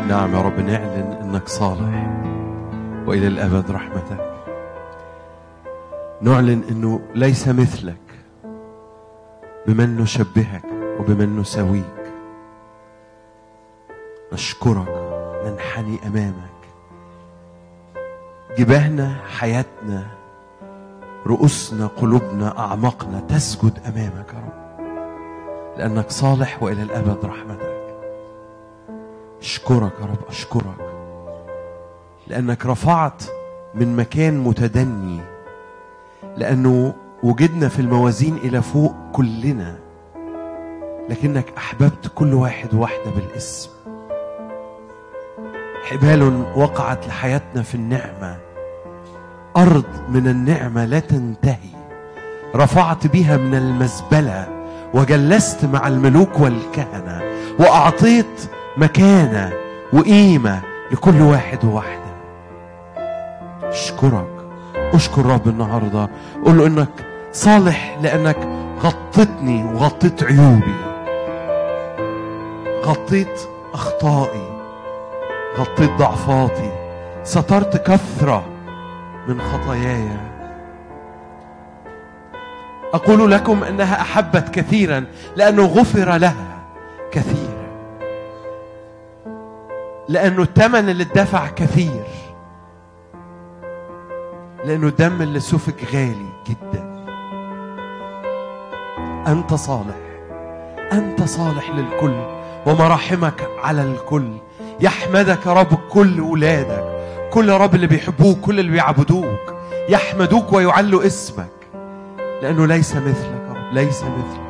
نعم يا رب نعلن انك صالح والى الابد رحمتك نعلن انه ليس مثلك بمن نشبهك وبمن نساويك نشكرك ننحني امامك جباهنا حياتنا رؤوسنا قلوبنا اعماقنا تسجد امامك يا رب لانك صالح والى الابد رحمتك اشكرك يا رب اشكرك لانك رفعت من مكان متدني لانه وجدنا في الموازين الى فوق كلنا لكنك احببت كل واحد واحده بالاسم حبال وقعت لحياتنا في النعمه ارض من النعمه لا تنتهي رفعت بها من المزبله وجلست مع الملوك والكهنه واعطيت مكانه وقيمه لكل واحد وواحده اشكرك اشكر رب النهارده قول له انك صالح لانك غطيتني وغطيت عيوبي غطيت اخطائي غطيت ضعفاتي سترت كثره من خطاياي اقول لكم انها احبت كثيرا لانه غفر لها كثيرا لانه الثمن اللي اتدفع كثير لانه الدم اللي سفك غالي جدا انت صالح انت صالح للكل ومراحمك على الكل يحمدك يا رب كل ولادك كل يا رب اللي بيحبوك كل اللي بيعبدوك يحمدوك ويعلوا اسمك لانه ليس مثلك يا رب ليس مثلك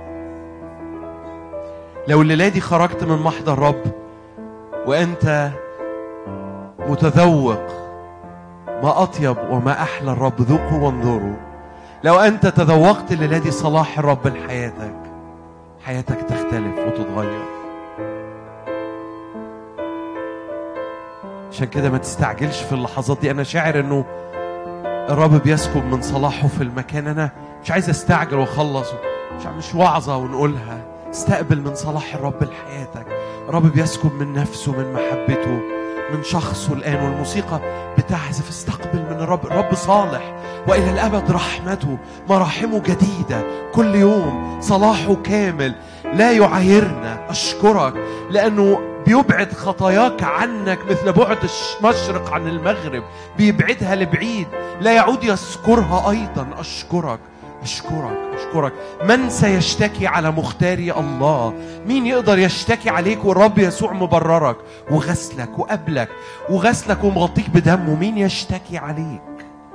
لو الليله دي خرجت من محضر رب وانت متذوق ما اطيب وما احلى الرب ذوقوا وانظروا لو انت تذوقت الليله دي صلاح الرب لحياتك حياتك تختلف وتتغير عشان كده ما تستعجلش في اللحظات دي انا شاعر انه الرب بيسكب من صلاحه في المكان انا مش عايز استعجل واخلص مش مش وعظه ونقولها استقبل من صلاح الرب لحياتك الرب بيسكب من نفسه من محبته من شخصه الآن والموسيقى بتعزف استقبل من الرب الرب صالح وإلى الأبد رحمته مراحمه جديدة كل يوم صلاحه كامل لا يعايرنا أشكرك لأنه بيبعد خطاياك عنك مثل بعد المشرق عن المغرب بيبعدها لبعيد لا يعود يذكرها أيضا أشكرك أشكرك أشكرك من سيشتكي على مختاري الله مين يقدر يشتكي عليك والرب يسوع مبررك وغسلك وقبلك وغسلك ومغطيك بدمه مين يشتكي عليك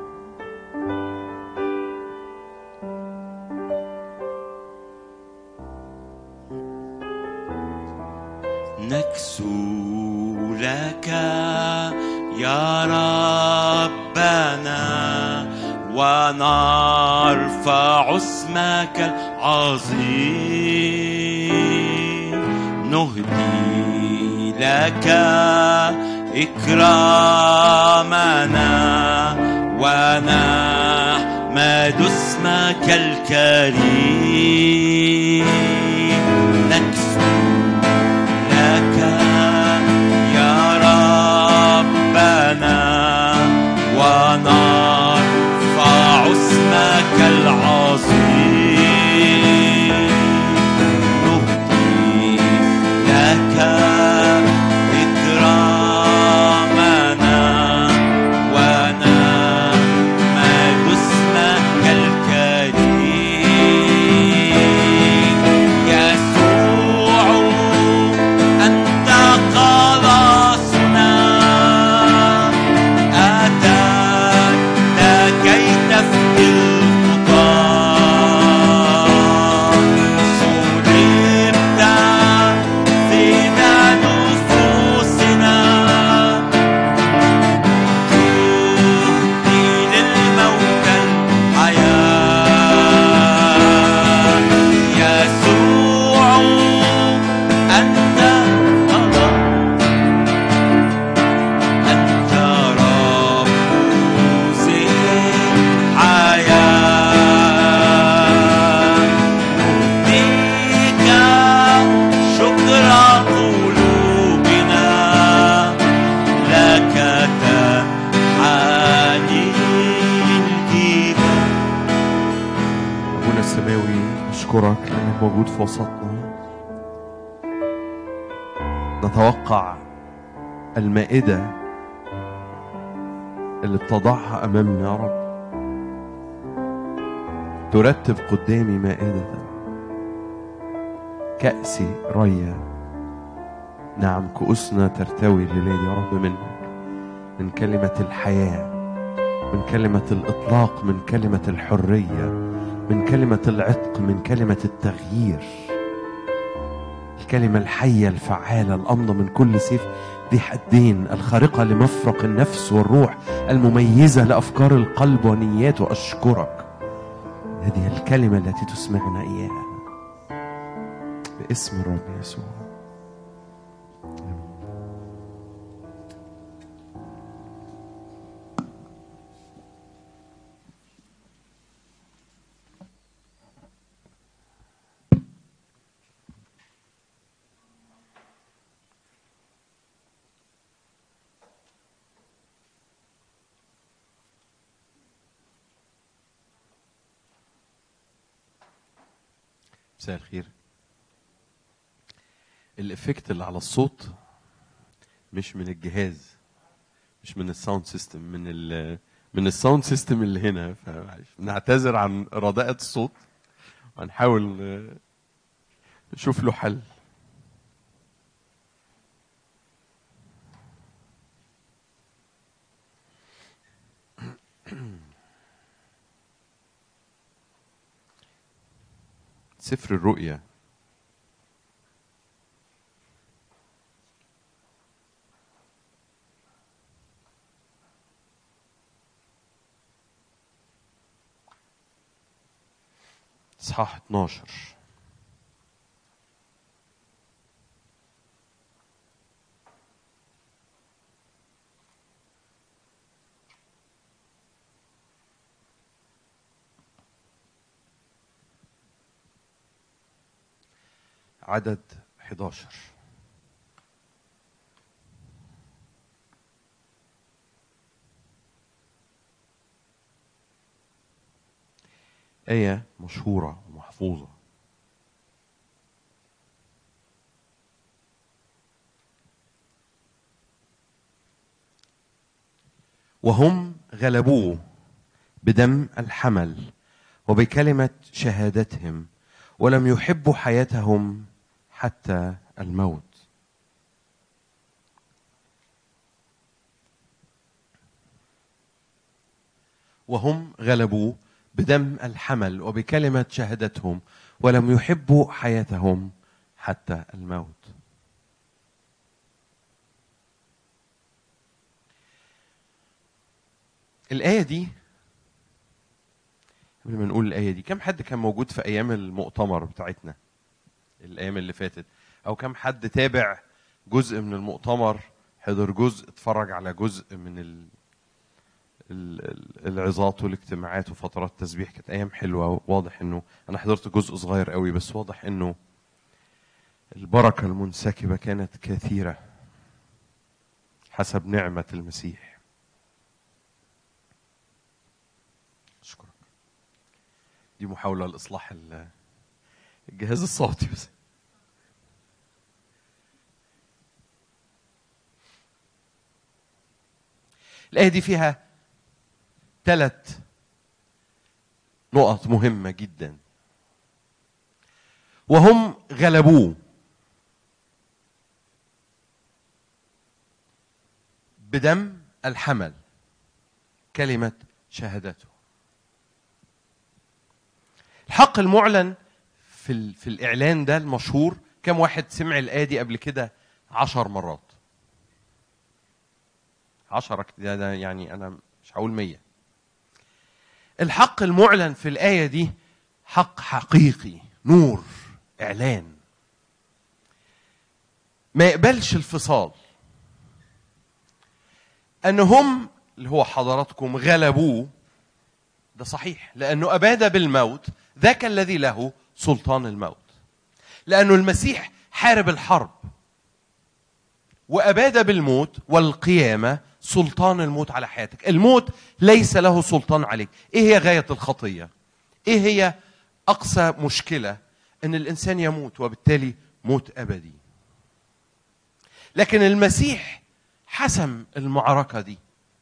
نكسو لك يا ربنا ونرفع اسمك العظيم نهدي لك إكرامنا ونحمد اسمك الكريم نكسو لك يا ربنا ونرفع اسمك العظيم نهدي لك إكرامنا ونحمد اسمك الكريم يسوع موجود في وسطنا نتوقع المائدة اللي بتضعها أمامنا يا رب ترتب قدامي مائدة كأسي ريا نعم كؤوسنا ترتوي لليل يا رب منك من كلمة الحياة من كلمة الإطلاق من كلمة الحرية من كلمة العتق من كلمة التغيير الكلمة الحية الفعالة الأمضى من كل سيف ذي حدين الخارقة لمفرق النفس والروح المميزة لأفكار القلب ونياته أشكرك هذه الكلمة التي تسمعنا إياها باسم الرب يسوع مساء الخير الافكت اللي على الصوت مش من الجهاز مش من الساوند سيستم من ال من الساوند سيستم اللي هنا فمعلش نعتذر عن رداءة الصوت وهنحاول آه، نشوف له حل سفر الرؤيا اصحاح 12 عدد 11 آية مشهورة ومحفوظة وهم غلبوه بدم الحمل وبكلمة شهادتهم ولم يحبوا حياتهم حتى الموت وهم غلبوا بدم الحمل وبكلمة شهادتهم ولم يحبوا حياتهم حتى الموت الآية دي قبل ما نقول الآية دي كم حد كان موجود في أيام المؤتمر بتاعتنا الأيام اللي فاتت أو كم حد تابع جزء من المؤتمر حضر جزء اتفرج على جزء من ال... ال- ال- العظات والاجتماعات وفترات التسبيح كانت أيام حلوة واضح إنه أنا حضرت جزء صغير قوي بس واضح إنه البركة المنسكبة كانت كثيرة حسب نعمة المسيح أشكرك دي محاولة لإصلاح ال- الجهاز الصوتي بس الآية دي فيها ثلاث نقط مهمة جدا وهم غلبوه بدم الحمل كلمة شهادته الحق المعلن في ال... في الإعلان ده المشهور كم واحد سمع الآية دي قبل كده عشر مرات عشرة كده ده يعني أنا مش هقول مية الحق المعلن في الآية دي حق حقيقي نور إعلان ما يقبلش الفصال أن هم اللي هو حضراتكم غلبوه ده صحيح لأنه أباد بالموت ذاك الذي له سلطان الموت لأنه المسيح حارب الحرب وأباد بالموت والقيامة سلطان الموت على حياتك الموت ليس له سلطان عليك إيه هي غاية الخطية إيه هي أقصى مشكلة ان الانسان يموت وبالتالي موت ابدي لكن المسيح حسم المعركه دي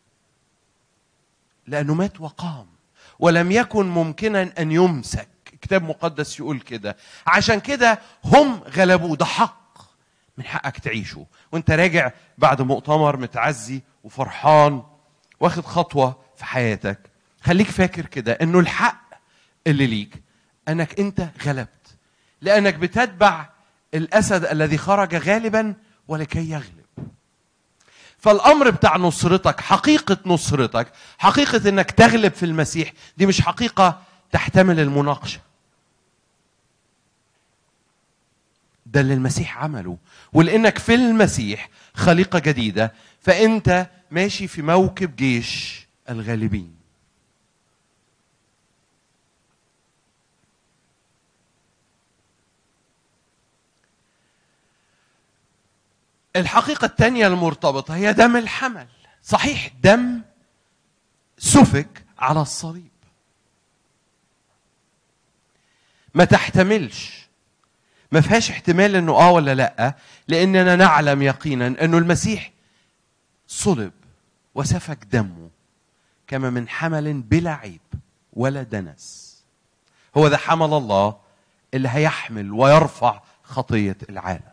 لانه مات وقام ولم يكن ممكنا ان يمسك كتاب مقدس يقول كده عشان كده هم غلبوه ده حق من حقك تعيشه وانت راجع بعد مؤتمر متعزي وفرحان واخد خطوه في حياتك خليك فاكر كده انه الحق اللي ليك انك انت غلبت لانك بتتبع الاسد الذي خرج غالبا ولكي يغلب فالامر بتاع نصرتك حقيقه نصرتك حقيقه انك تغلب في المسيح دي مش حقيقه تحتمل المناقشه ده اللي المسيح عمله ولانك في المسيح خليقه جديده فانت ماشي في موكب جيش الغالبين الحقيقة الثانية المرتبطة هي دم الحمل صحيح دم سفك على الصليب ما تحتملش ما فيهاش احتمال انه اه ولا لا لاننا نعلم يقينا انه المسيح صلب وسفك دمه كما من حمل بلا عيب ولا دنس هو ده حمل الله اللي هيحمل ويرفع خطيه العالم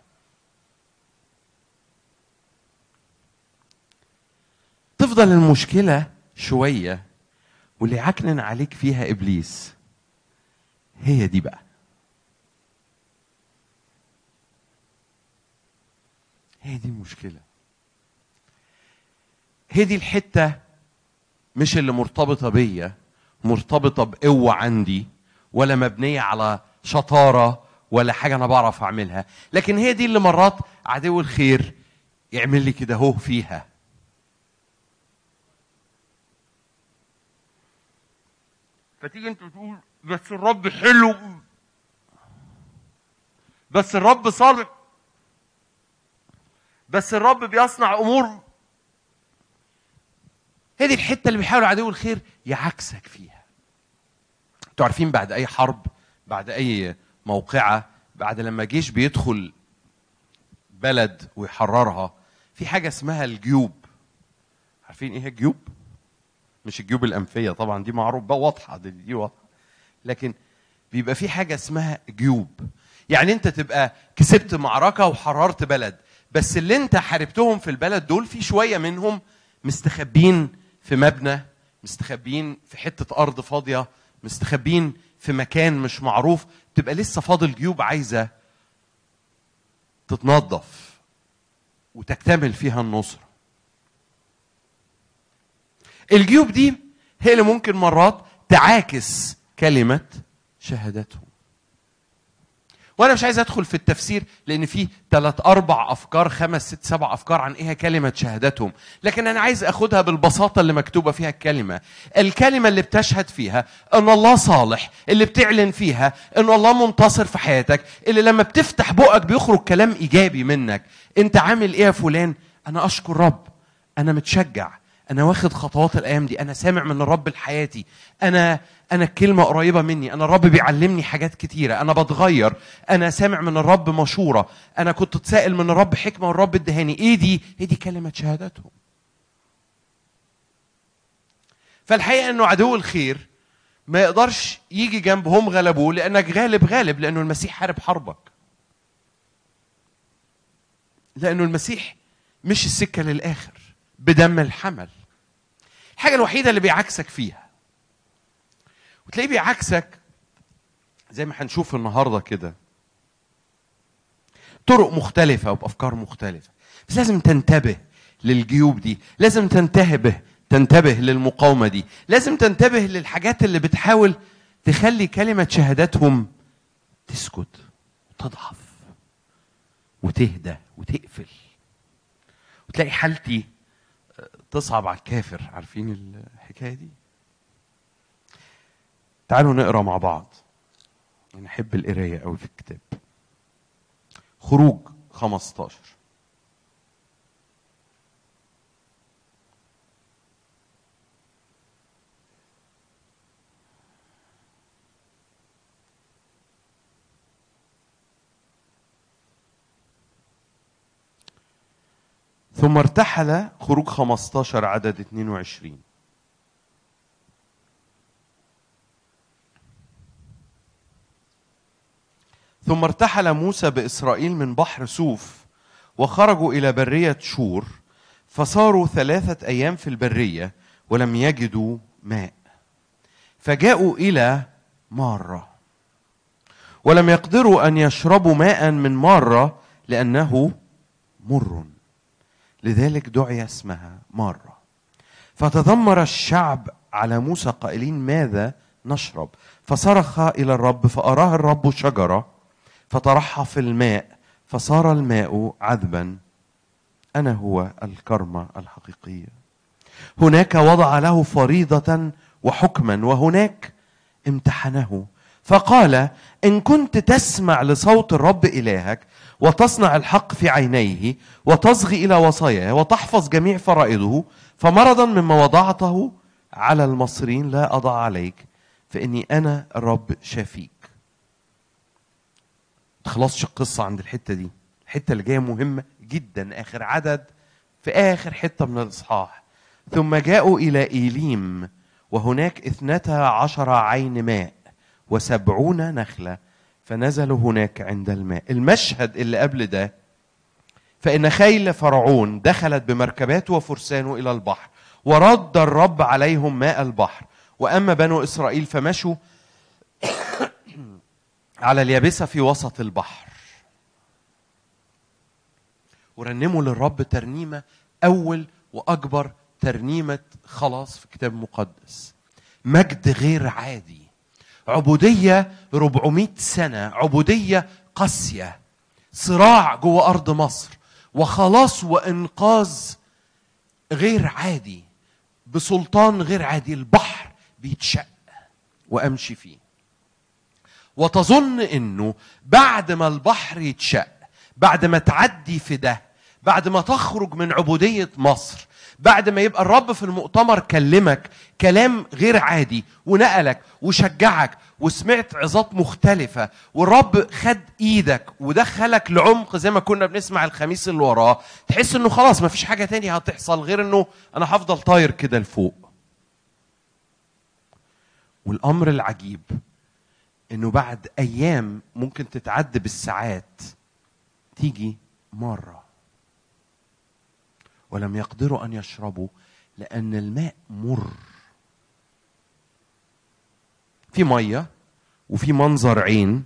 تفضل المشكله شويه واللي عكنن عليك فيها ابليس هي دي بقى هي دي المشكله هي دي الحته مش اللي مرتبطه بيا مرتبطه بقوه عندي ولا مبنيه على شطاره ولا حاجه انا بعرف اعملها لكن هي دي اللي مرات عدو الخير يعمل لي كده هو فيها فتيجي انت تقول بس الرب حلو بس الرب صالح بس الرب بيصنع امور هي دي الحته اللي بيحاول عدو الخير يعكسك فيها انتوا عارفين بعد اي حرب بعد اي موقعه بعد لما جيش بيدخل بلد ويحررها في حاجه اسمها الجيوب عارفين ايه الجيوب مش الجيوب الانفيه طبعا دي معروف بقى واضحه دي, دي واضحه لكن بيبقى في حاجه اسمها جيوب يعني انت تبقى كسبت معركه وحررت بلد بس اللي انت حاربتهم في البلد دول في شويه منهم مستخبين في مبنى مستخبين في حته ارض فاضيه مستخبين في مكان مش معروف تبقى لسه فاضل جيوب عايزه تتنظف وتكتمل فيها النصره الجيوب دي هي اللي ممكن مرات تعاكس كلمة شهادتهم وانا مش عايز ادخل في التفسير لان في ثلاث اربع افكار خمس ست سبع افكار عن ايه كلمه شهادتهم لكن انا عايز اخدها بالبساطه اللي مكتوبه فيها الكلمه الكلمه اللي بتشهد فيها ان الله صالح اللي بتعلن فيها ان الله منتصر في حياتك اللي لما بتفتح بقك بيخرج كلام ايجابي منك انت عامل ايه يا فلان انا اشكر رب انا متشجع انا واخد خطوات الايام دي انا سامع من الرب لحياتي انا انا الكلمه قريبه مني انا الرب بيعلمني حاجات كتيره انا بتغير انا سامع من الرب مشوره انا كنت اتسائل من الرب حكمه والرب ادهاني ايه دي ايه دي كلمه شهادتهم فالحقيقه انه عدو الخير ما يقدرش يجي جنبهم غلبوه لانك غالب غالب لانه المسيح حارب حربك لانه المسيح مش السكه للاخر بدم الحمل الحاجه الوحيده اللي بيعكسك فيها وتلاقيه بيعكسك زي ما هنشوف النهارده كده طرق مختلفه وبافكار مختلفه بس لازم تنتبه للجيوب دي لازم تنتبه تنتبه للمقاومه دي لازم تنتبه للحاجات اللي بتحاول تخلي كلمه شهادتهم تسكت وتضعف وتهدى وتقفل وتلاقي حالتي تصعب على الكافر عارفين الحكايه دي تعالوا نقرا مع بعض انا احب القرايه قوي في الكتاب خروج 15 ثم ارتحل خروج 15 عدد 22 ثم ارتحل موسى بإسرائيل من بحر سوف وخرجوا إلى برية شور فصاروا ثلاثة أيام في البرية ولم يجدوا ماء فجاءوا إلى مارة ولم يقدروا أن يشربوا ماء من مارة لأنه مر لذلك دعي اسمها مارة فتذمر الشعب على موسى قائلين ماذا نشرب فصرخ إلى الرب فأراه الرب شجرة فطرحها في الماء فصار الماء عذبا أنا هو الكرمة الحقيقية هناك وضع له فريضة وحكما وهناك امتحنه فقال إن كنت تسمع لصوت الرب إلهك وتصنع الحق في عينيه وتصغي إلى وصاياه وتحفظ جميع فرائضه فمرضا مما وضعته على المصريين لا أضع عليك فإني أنا الرب شافيك تخلصش القصة عند الحتة دي الحتة اللي جاية مهمة جدا آخر عدد في آخر حتة من الإصحاح ثم جاءوا إلى إيليم وهناك اثنتا عشر عين ماء وسبعون نخلة فنزلوا هناك عند الماء المشهد اللي قبل ده فإن خيل فرعون دخلت بمركباته وفرسانه إلى البحر ورد الرب عليهم ماء البحر وأما بنو إسرائيل فمشوا على اليابسة في وسط البحر ورنموا للرب ترنيمة أول وأكبر ترنيمة خلاص في الكتاب المقدس مجد غير عادي عبودية 400 سنة عبودية قاسية صراع جوه أرض مصر وخلاص وإنقاذ غير عادي بسلطان غير عادي البحر بيتشق وأمشي فيه وتظن انه بعد ما البحر يتشق بعد ما تعدي في ده بعد ما تخرج من عبودية مصر بعد ما يبقى الرب في المؤتمر كلمك كلام غير عادي ونقلك وشجعك وسمعت عظات مختلفة والرب خد ايدك ودخلك لعمق زي ما كنا بنسمع الخميس اللي وراه تحس انه خلاص ما فيش حاجة تانية هتحصل غير انه انا هفضل طاير كده لفوق والامر العجيب انه بعد ايام ممكن تتعد بالساعات تيجي مره ولم يقدروا ان يشربوا لان الماء مر في ميه وفي منظر عين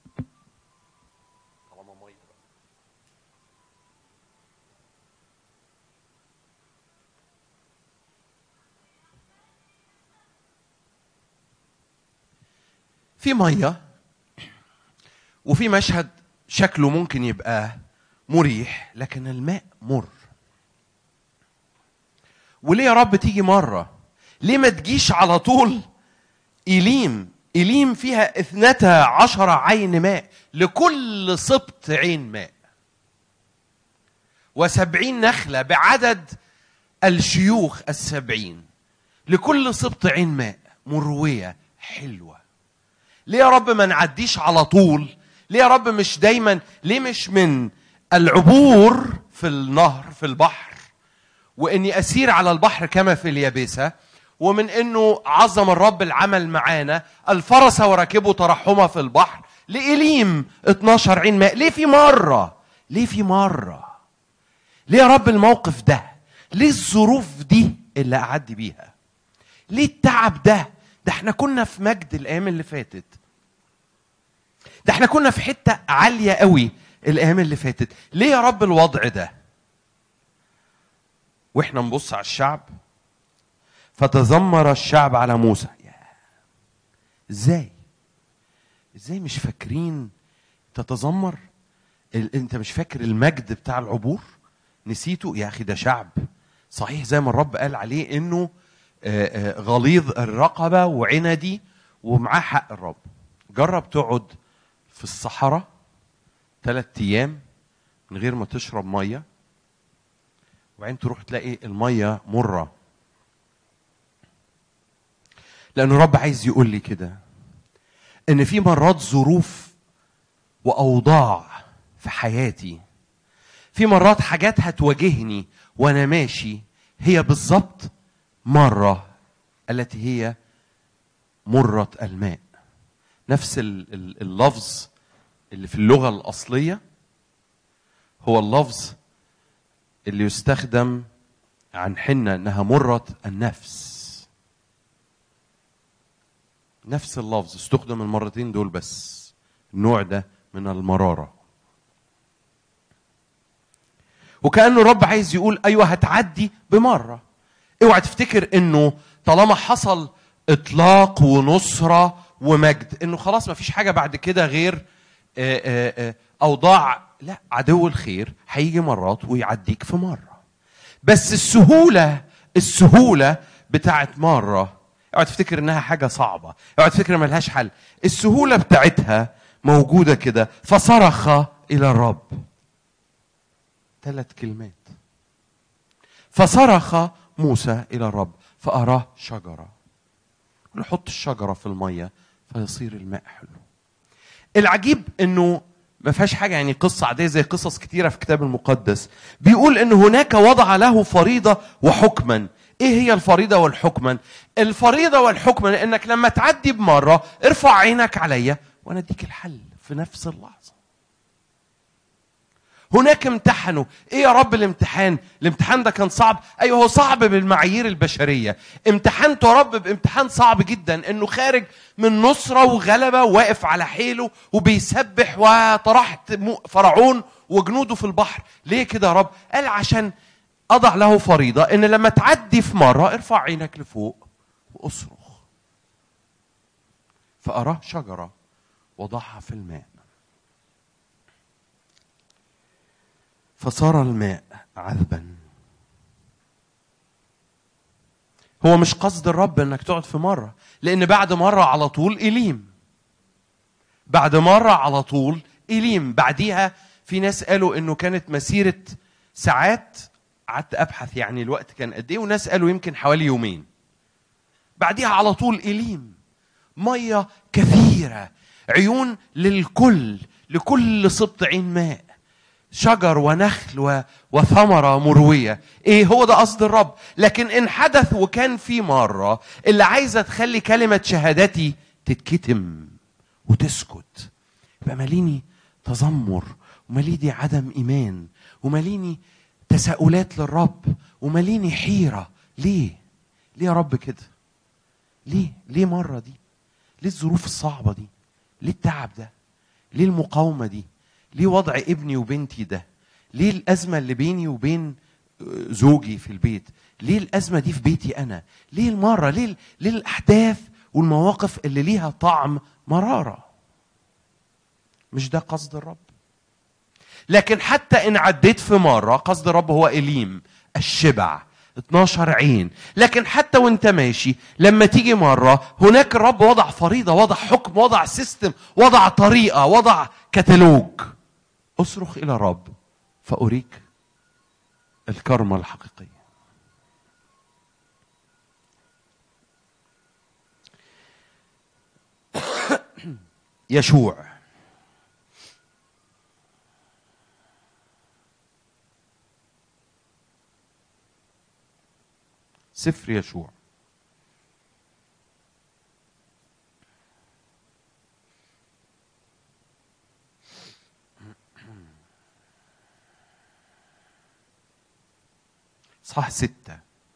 في ميه وفي مشهد شكله ممكن يبقى مريح لكن الماء مر وليه يا رب تيجي مره ليه ما تجيش على طول إليم إليم فيها اثنتا عشر عين ماء لكل سبط عين ماء وسبعين نخلة بعدد الشيوخ السبعين لكل سبط عين ماء مروية حلوة ليه يا رب ما نعديش على طول ليه يا رب مش دايما ليه مش من العبور في النهر في البحر واني اسير على البحر كما في اليابسه ومن انه عظم الرب العمل معانا الفرس وراكبه ترحمه في البحر لإليم 12 عين ماء ليه في مره ليه في مره ليه يا رب الموقف ده ليه الظروف دي اللي اعدي بيها ليه التعب ده ده احنا كنا في مجد الايام اللي فاتت ده احنا كنا في حته عاليه قوي الايام اللي فاتت ليه يا رب الوضع ده واحنا نبص على الشعب فتذمر الشعب على موسى يا. ازاي ازاي مش فاكرين تتذمر ال- انت مش فاكر المجد بتاع العبور نسيته يا اخي ده شعب صحيح زي ما الرب قال عليه انه آه، آه، غليظ الرقبه وعندي ومعاه حق الرب جرب تقعد في الصحراء ثلاث ايام من غير ما تشرب ميه وبعدين تروح تلاقي الميه مره لأن الرب عايز يقول لي كده إن في مرات ظروف وأوضاع في حياتي في مرات حاجات هتواجهني وانا ماشي هي بالظبط مره التي هي مره الماء نفس ال- ال- اللفظ اللي في اللغه الاصليه هو اللفظ اللي يستخدم عن حنة انها مرة النفس نفس اللفظ استخدم المرتين دول بس النوع ده من المرارة وكأنه الرب عايز يقول أيوة هتعدي بمرة اوعى تفتكر انه طالما حصل اطلاق ونصرة ومجد انه خلاص ما فيش حاجة بعد كده غير آه، آه، آه، اوضاع لا عدو الخير هيجي مرات ويعديك في مرة بس السهولة السهولة بتاعت مرة اوعى تفتكر انها حاجة صعبة اوعى تفتكر ملهاش حل السهولة بتاعتها موجودة كده فصرخ إلى الرب ثلاث كلمات فصرخ موسى إلى الرب فأراه شجرة نحط الشجرة في المية فيصير الماء حلو العجيب انه ما فيهاش حاجه يعني قصه عاديه زي قصص كتيره في الكتاب المقدس بيقول ان هناك وضع له فريضه وحكما ايه هي الفريضه والحكما الفريضه والحكما انك لما تعدي بمره ارفع عينك عليا وانا اديك الحل في نفس اللحظه هناك امتحنوا ايه يا رب الامتحان الامتحان ده كان صعب ايوه هو صعب بالمعايير البشريه امتحنته يا رب بامتحان صعب جدا انه خارج من نصره وغلبه واقف على حيله وبيسبح وطرحت مو- فرعون وجنوده في البحر ليه كده يا رب قال عشان اضع له فريضه ان لما تعدي في مره ارفع عينك لفوق واصرخ فاراه شجره وضعها في الماء فصار الماء عذبا هو مش قصد الرب انك تقعد في مره لان بعد مره على طول اليم بعد مره على طول اليم بعديها في ناس قالوا انه كانت مسيره ساعات قعدت ابحث يعني الوقت كان قد ايه وناس قالوا يمكن حوالي يومين بعديها على طول اليم ميه كثيره عيون للكل لكل سبط عين ماء شجر ونخل و... وثمرة مروية ايه هو ده قصد الرب لكن ان حدث وكان في مرة اللي عايزة تخلي كلمة شهادتي تتكتم وتسكت يبقى ماليني تذمر وماليني عدم ايمان وماليني تساؤلات للرب وماليني حيرة ليه ليه يا رب كده ليه ليه مرة دي ليه الظروف الصعبة دي ليه التعب ده ليه المقاومة دي ليه وضع ابني وبنتي ده ليه الأزمة اللي بيني وبين آه، زوجي في البيت ليه الأزمة دي في بيتي أنا ليه المرة ليه, ليه الأحداث والمواقف اللي ليها طعم مرارة مش ده قصد الرب لكن حتى إن عديت في مرة قصد الرب هو إليم الشبع 12 عين لكن حتى وانت ماشي لما تيجي مرة هناك الرب وضع فريضة وضع حكم وضع سيستم وضع طريقة وضع كتالوج اصرخ إلى الرب فأريك الكرمة الحقيقية يشوع سفر يشوع صح ستة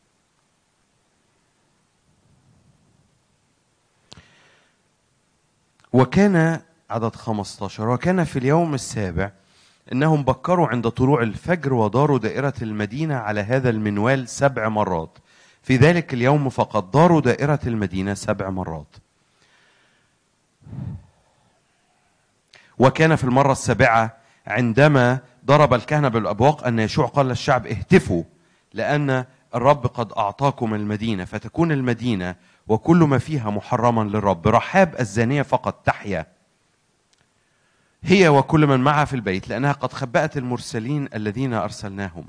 وكان عدد 15 وكان في اليوم السابع انهم بكروا عند طلوع الفجر وداروا دائرة المدينة على هذا المنوال سبع مرات في ذلك اليوم فقط داروا دائرة المدينة سبع مرات وكان في المرة السابعة عندما ضرب الكهنة بالأبواق أن يشوع قال للشعب اهتفوا لأن الرب قد أعطاكم المدينة فتكون المدينة وكل ما فيها محرما للرب رحاب الزانية فقط تحيا هي وكل من معها في البيت لأنها قد خبأت المرسلين الذين أرسلناهما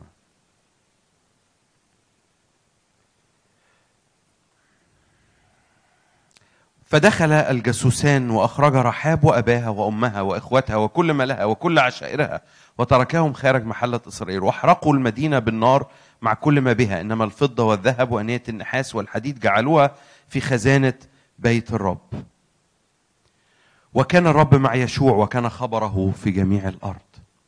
فدخل الجاسوسان واخرج رحاب واباها وامها واخوتها وكل ما لها وكل عشائرها وتركهم خارج محله اسرائيل واحرقوا المدينه بالنار مع كل ما بها انما الفضه والذهب وانيه النحاس والحديد جعلوها في خزانه بيت الرب وكان الرب مع يشوع وكان خبره في جميع الارض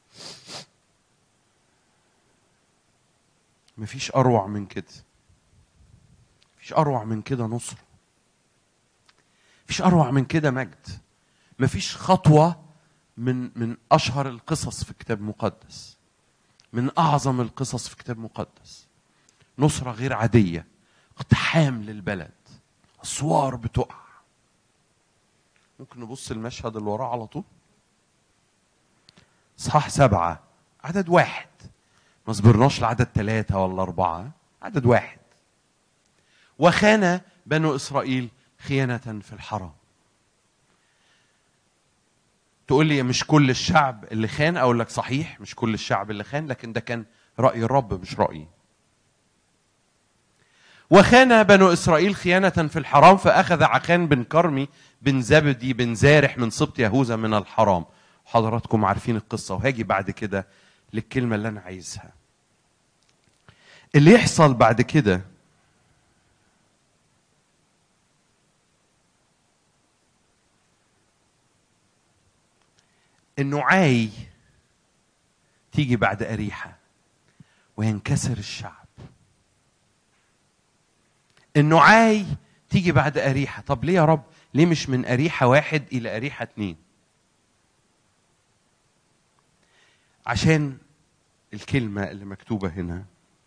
مفيش اروع من كده مفيش اروع من كده نصره مفيش اروع من كده مجد مفيش خطوه من من اشهر القصص في كتاب مقدس من اعظم القصص في كتاب مقدس نصره غير عاديه اقتحام للبلد اسوار بتقع ممكن نبص المشهد اللي وراه على طول اصحاح سبعة عدد واحد ما صبرناش لعدد ثلاثة ولا أربعة عدد واحد وخان بنو إسرائيل خيانة في الحرام تقول لي مش كل الشعب اللي خان اقول لك صحيح مش كل الشعب اللي خان لكن ده كان راي الرب مش رايي وخان بنو اسرائيل خيانه في الحرام فاخذ عخان بن كرمي بن زبدي بن زارح من سبط يهوذا من الحرام حضراتكم عارفين القصه وهاجي بعد كده للكلمه اللي انا عايزها اللي يحصل بعد كده انه عاي تيجي بعد أريحة وينكسر الشعب انه عاي تيجي بعد أريحة طب ليه يا رب ليه مش من أريحة واحد إلى أريحة اتنين عشان الكلمة اللي مكتوبة هنا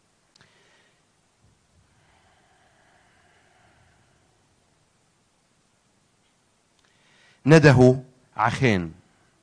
نده عخان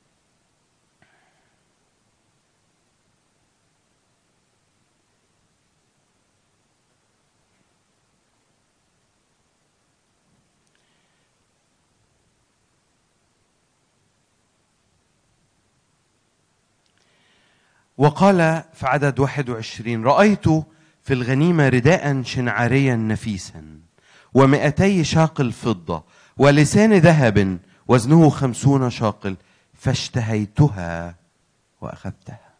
وقال في عدد 21 رأيت في الغنيمة رداء شنعاريا نفيسا ومئتي شاقل فضة ولسان ذهب وزنه خمسون شاقل فاشتهيتها وأخذتها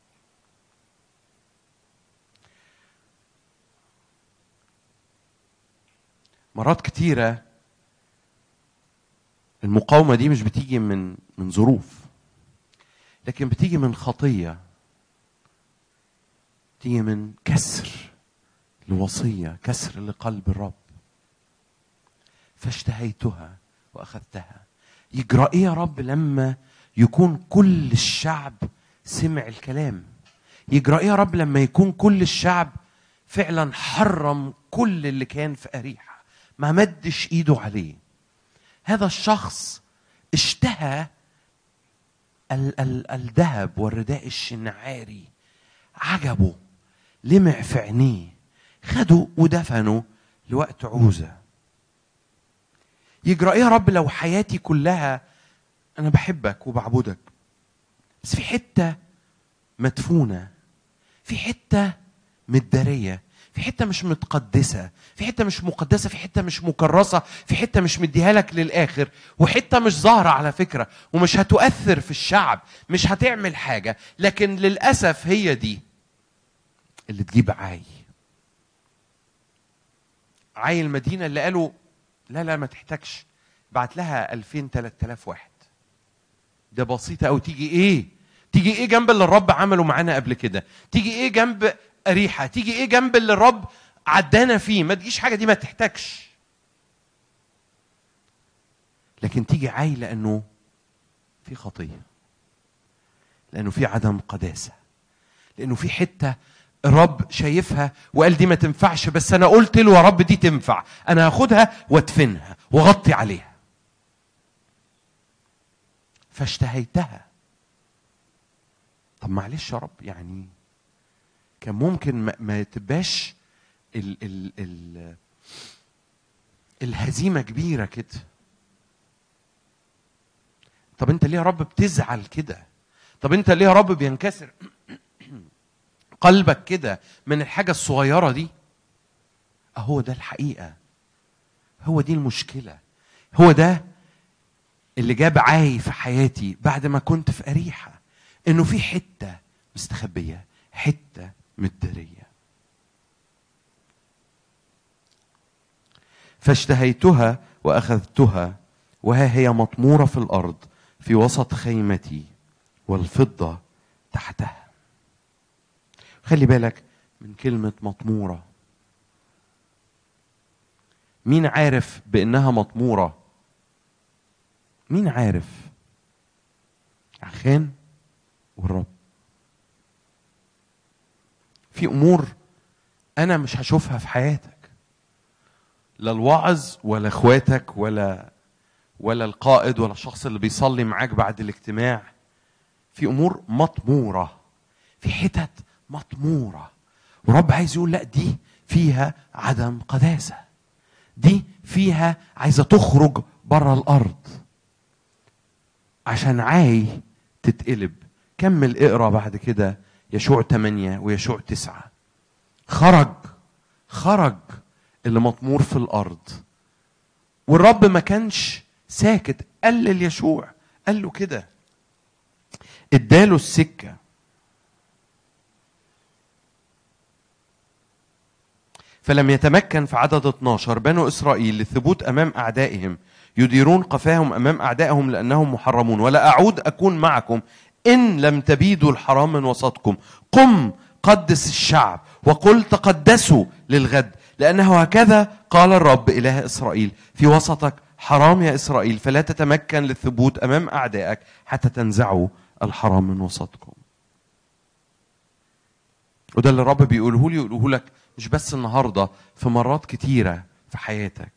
مرات كتيرة المقاومة دي مش بتيجي من من ظروف لكن بتيجي من خطيه تيجي من كسر لوصية كسر لقلب الرب فاشتهيتها وأخذتها يجرى إيه يا رب لما يكون كل الشعب سمع الكلام يجرى إيه يا رب لما يكون كل الشعب فعلا حرم كل اللي كان في أريحة ما مدش إيده عليه هذا الشخص اشتهى ال- ال- الذهب والرداء الشنعاري عجبه لمع في عينيه خده ودفنه لوقت عوزة يجرى ايه يا رب لو حياتي كلها انا بحبك وبعبدك بس في حتة مدفونة في حتة متدارية في حتة مش متقدسة في حتة مش مقدسة في حتة مش مكرسة في حتة مش مديها لك للآخر وحتة مش ظاهرة على فكرة ومش هتؤثر في الشعب مش هتعمل حاجة لكن للأسف هي دي اللي تجيب عاي عاي المدينة اللي قالوا لا لا ما تحتاجش بعت لها 2000 3000 واحد ده بسيطة أو تيجي إيه تيجي إيه جنب اللي الرب عمله معانا قبل كده تيجي إيه جنب أريحة تيجي إيه جنب اللي الرب عدانا فيه ما تجيش حاجة دي ما تحتاجش لكن تيجي عاي لأنه في خطية لأنه في عدم قداسة لأنه في حتة الرب شايفها وقال دي ما تنفعش بس انا قلت له يا رب دي تنفع انا هاخدها وادفنها واغطي عليها فاشتهيتها طب معلش يا رب يعني كان ممكن ما, ما تبقاش ال ال ال الهزيمه كبيره كده طب انت ليه يا رب بتزعل كده طب انت ليه يا رب بينكسر قلبك كده من الحاجة الصغيرة دي أهو ده الحقيقة هو دي المشكلة هو ده اللي جاب عاي في حياتي بعد ما كنت في أريحة إنه في حتة مستخبية حتة متدارية فاشتهيتها وأخذتها وها هي مطمورة في الأرض في وسط خيمتي والفضة تحتها خلي بالك من كلمة مطمورة مين عارف بأنها مطمورة مين عارف عخان والرب في امور انا مش هشوفها في حياتك لا الواعظ ولا اخواتك ولا ولا القائد ولا الشخص اللي بيصلي معاك بعد الاجتماع في امور مطموره في حتت مطموره ورب عايز يقول لا دي فيها عدم قداسه دي فيها عايزه تخرج بره الارض عشان عاي تتقلب كمل اقرا بعد كده يشوع 8 ويشوع 9 خرج خرج اللي مطمور في الارض والرب ما كانش ساكت قال ليشوع قال له كده اداله السكه فلم يتمكن في عدد 12 بنو اسرائيل للثبوت امام اعدائهم يديرون قفاهم امام اعدائهم لانهم محرمون ولا اعود اكون معكم ان لم تبيدوا الحرام من وسطكم قم قدس الشعب وقل تقدسوا للغد لانه هكذا قال الرب اله اسرائيل في وسطك حرام يا اسرائيل فلا تتمكن للثبوت امام اعدائك حتى تنزعوا الحرام من وسطكم وده اللي الرب بيقوله لي يقوله لك مش بس النهارده في مرات كتيره في حياتك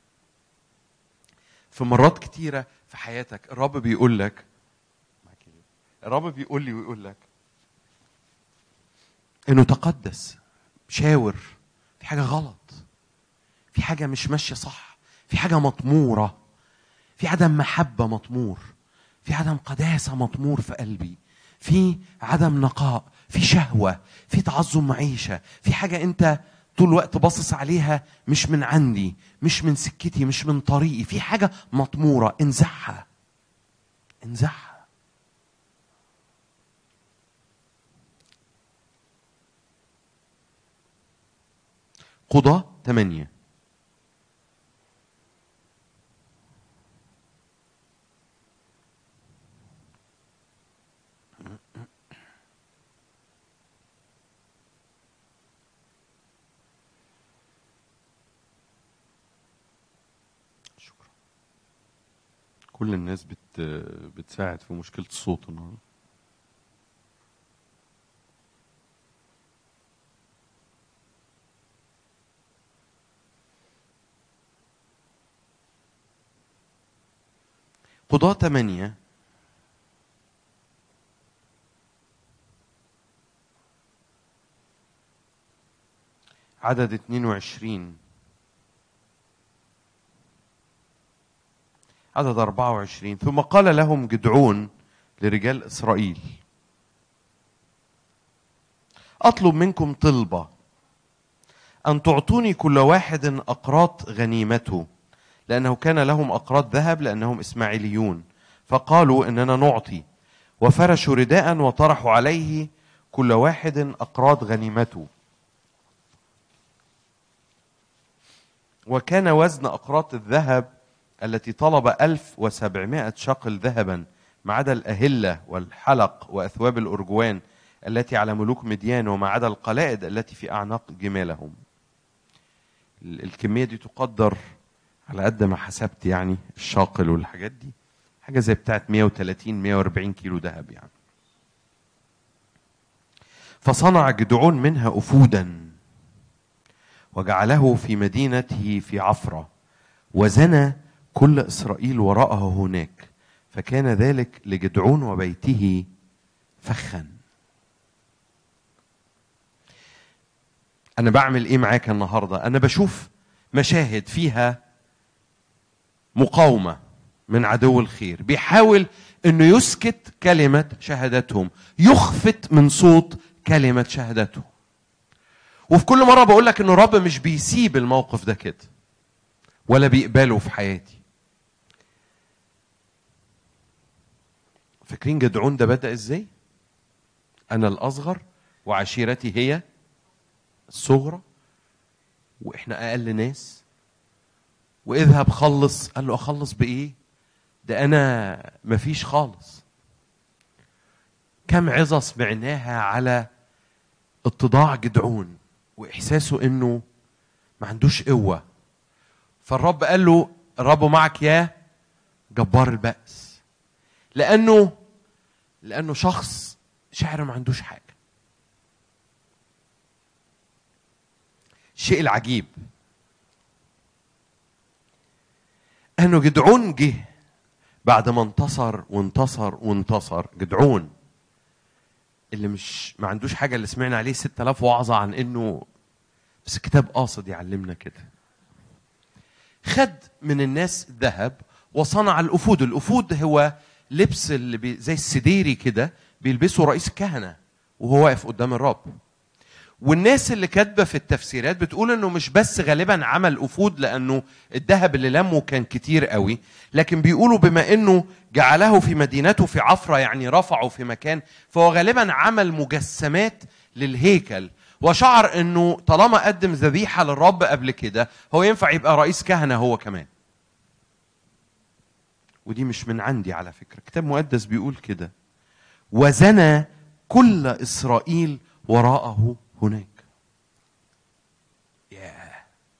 في مرات كتيره في حياتك الرب بيقول لك الرب بيقول لي ويقول لك انه تقدس شاور في حاجه غلط في حاجه مش ماشيه صح في حاجه مطموره في عدم محبه مطمور في عدم قداسه مطمور في قلبي في عدم نقاء في شهوه في تعظم معيشه في حاجه انت طول الوقت باصص عليها مش من عندي مش من سكتي مش من طريقي في حاجه مطموره انزعها انزعها قضاة ثمانية شكرا كل الناس بت بتساعد في مشكلة الصوت النهارده قضاة ثمانية عدد 22 عدد 24 ثم قال لهم جدعون لرجال إسرائيل أطلب منكم طلبة أن تعطوني كل واحد أقراط غنيمته لأنه كان لهم أقراط ذهب لأنهم إسماعيليون فقالوا إننا نعطي وفرشوا رداء وطرحوا عليه كل واحد أقراط غنيمته وكان وزن أقراط الذهب التي طلب ألف وسبعمائة شقل ذهبا ما عدا الأهلة والحلق وأثواب الأرجوان التي على ملوك مديان وما عدا القلائد التي في أعناق جمالهم الكمية دي تقدر على قد ما حسبت يعني الشاقل والحاجات دي حاجه زي بتاعت 130 140 كيلو ذهب يعني فصنع جدعون منها افودا وجعله في مدينته في عفره وزنى كل اسرائيل وراءه هناك فكان ذلك لجدعون وبيته فخا انا بعمل ايه معاك النهارده انا بشوف مشاهد فيها مقاومه من عدو الخير بيحاول انه يسكت كلمه شهادتهم يخفت من صوت كلمه شهادتهم وفي كل مره بقول لك انه الرب مش بيسيب الموقف ده كده ولا بيقبله في حياتي فاكرين جدعون ده بدأ ازاي؟ أنا الأصغر وعشيرتي هي الصغرى وإحنا أقل ناس واذهب خلص قال له أخلص بإيه؟ ده أنا مفيش خالص كم عظة سمعناها على اتضاع جدعون وإحساسه إنه ما عندوش قوة فالرب قال له الرب معك يا جبار البأس لأنه لأنه شخص شاعر ما عندوش حاجة الشيء العجيب انه جدعون جه بعد ما انتصر وانتصر وانتصر جدعون اللي مش ما عندوش حاجه اللي سمعنا عليه 6000 وعظه عن انه بس الكتاب قاصد يعلمنا كده خد من الناس ذهب وصنع الافود الافود هو لبس اللي بي زي السديري كده بيلبسه رئيس الكهنه وهو واقف قدام الرب والناس اللي كاتبه في التفسيرات بتقول انه مش بس غالبا عمل افود لانه الذهب اللي لمه كان كتير قوي لكن بيقولوا بما انه جعله في مدينته في عفره يعني رفعه في مكان فهو غالبا عمل مجسمات للهيكل وشعر انه طالما قدم ذبيحه للرب قبل كده هو ينفع يبقى رئيس كهنه هو كمان ودي مش من عندي على فكره كتاب مقدس بيقول كده وزنى كل اسرائيل وراءه هناك ياه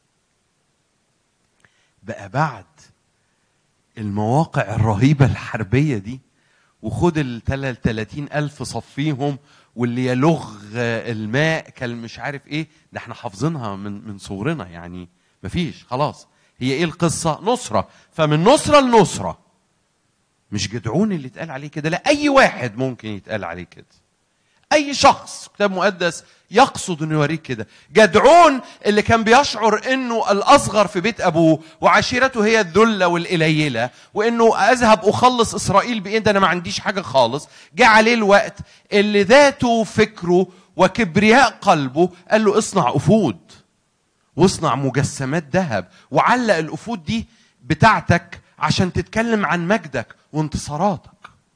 بقى بعد المواقع الرهيبة الحربية دي وخد ال 30 ألف صفيهم واللي يلغ الماء كان مش عارف ايه ده احنا حافظينها من من صغرنا يعني مفيش خلاص هي ايه القصة نصرة فمن نصرة لنصرة مش جدعون اللي اتقال عليه كده لا اي واحد ممكن يتقال عليه كده اي شخص كتاب مقدس يقصد انه يوريك كده جدعون اللي كان بيشعر انه الاصغر في بيت ابوه وعشيرته هي الذله والقليله وانه اذهب اخلص اسرائيل بايه ده انا ما عنديش حاجه خالص جه عليه الوقت اللي ذاته فكره وكبرياء قلبه قال له اصنع افود واصنع مجسمات ذهب وعلق الافود دي بتاعتك عشان تتكلم عن مجدك وانتصاراتك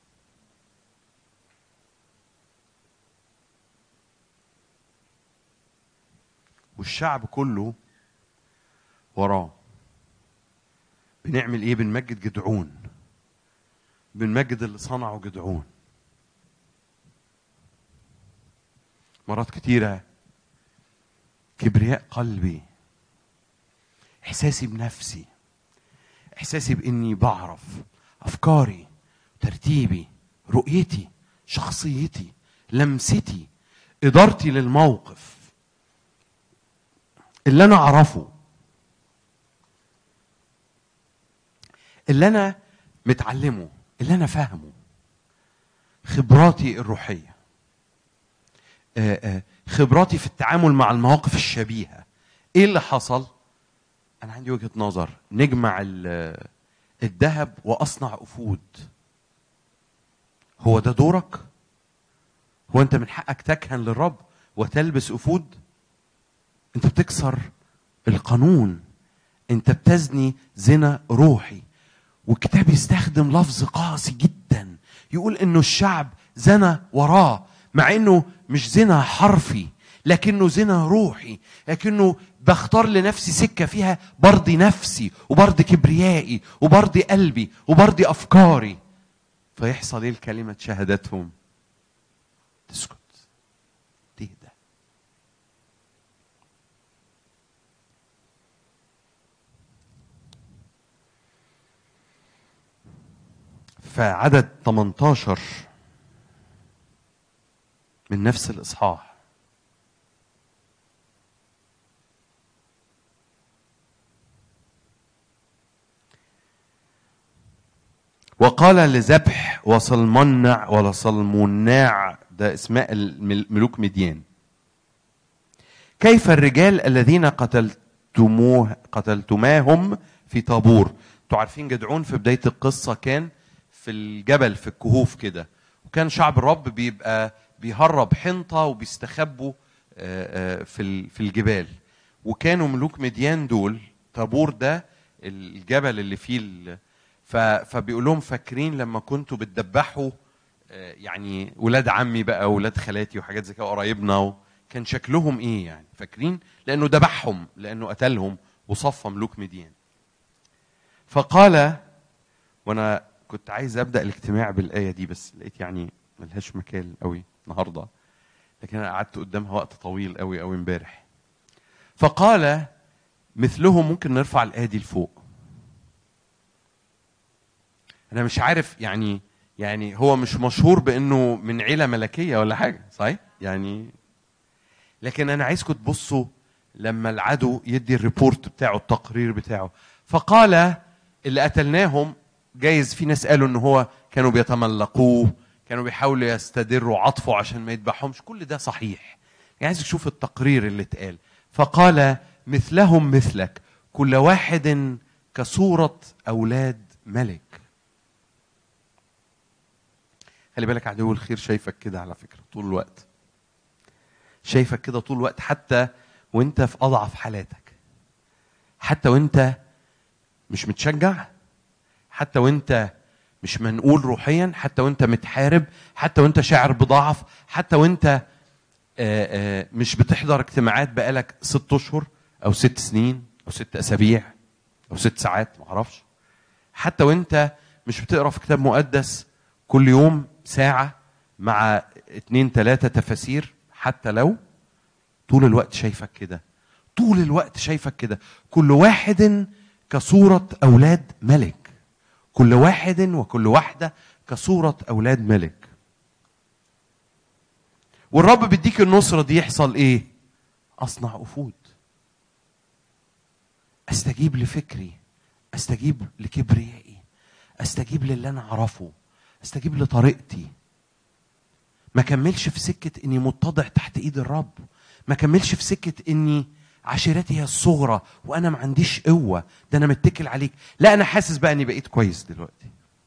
والشعب كله وراه بنعمل ايه بنمجد جدعون بنمجد اللي صنعه جدعون مرات كتيرة كبرياء قلبي إحساسي بنفسي إحساسي بإني بعرف أفكاري ترتيبي رؤيتي شخصيتي لمستي إدارتي للموقف اللي انا اعرفه اللي انا متعلمه اللي انا فاهمه خبراتي الروحيه آه، آه، خبراتي في التعامل مع المواقف الشبيهه ايه اللي حصل انا عندي وجهه نظر نجمع ال- الذهب واصنع افود هو ده دورك هو انت من حقك تكهن للرب وتلبس افود انت بتكسر القانون انت بتزني زنا روحي والكتاب يستخدم لفظ قاسي جدا يقول انه الشعب زنى وراه مع انه مش زنا حرفي لكنه زنا روحي لكنه بختار لنفسي سكة فيها برضي نفسي وبرضي كبريائي وبرضي قلبي وبرضي أفكاري فيحصل ايه الكلمة شهادتهم تسكت تهدى فعدد 18 من نفس الإصحاح وقال لذبح وصلمنع ولا صلمناع ده اسماء المل- ملوك مديان كيف الرجال الذين قتلتموه قتلتماهم في طابور انتوا عارفين جدعون في بدايه القصه كان في الجبل في الكهوف كده وكان شعب الرب بيبقى بيهرب حنطه وبيستخبوا آه، آه، في ال- في الجبال وكانوا ملوك مديان دول طابور ده الجبل اللي فيه ال- ف- فبيقول لهم فاكرين لما كنتوا بتدبحوا آه، يعني ولاد عمي بقى ولاد خالاتي وحاجات زي كده قرايبنا و... كان شكلهم ايه يعني فاكرين لانه ذبحهم لانه قتلهم وصفى ملوك مديان فقال وانا كنت عايز ابدا الاجتماع بالايه دي بس لقيت يعني ملهاش مكان قوي النهارده لكن انا قعدت قدامها وقت طويل قوي قوي امبارح فقال مثلهم ممكن نرفع الايه دي لفوق انا مش عارف يعني يعني هو مش مشهور بانه من عيله ملكيه ولا حاجه صحيح يعني لكن انا عايزكم تبصوا لما العدو يدي الريبورت بتاعه التقرير بتاعه فقال اللي قتلناهم جايز في ناس قالوا ان هو كانوا بيتملقوه كانوا بيحاولوا يستدروا عطفه عشان ما يذبحهمش كل ده صحيح يعني عايز تشوف التقرير اللي اتقال فقال مثلهم مثلك كل واحد كصورة أولاد ملك خلي بالك عدو الخير شايفك كده على فكرة طول الوقت شايفك كده طول الوقت حتى وانت في أضعف حالاتك حتى وانت مش متشجع حتى وانت مش منقول روحيا حتى وانت متحارب حتى وانت شاعر بضعف حتى وانت آه، آه، مش بتحضر اجتماعات بقالك ست اشهر او ست سنين او ست اسابيع او ست ساعات معرفش حتى وانت مش بتقرا في كتاب مقدس كل يوم ساعه مع اتنين تلاته تفاسير حتى لو طول الوقت شايفك كده طول الوقت شايفك كده كل واحد كصورة أولاد ملك كل واحد وكل واحدة كصورة أولاد ملك والرب بيديك النصرة دي يحصل إيه؟ أصنع أفود أستجيب لفكري أستجيب لكبريائي أستجيب للي أنا أعرفه أستجيب لطريقتي ما كملش في سكة إني متضع تحت إيد الرب ما كملش في سكة إني عشيرتي هي الصغرى وأنا ما عنديش قوة ده أنا متكل عليك لا أنا حاسس بقى إني بقيت كويس دلوقتي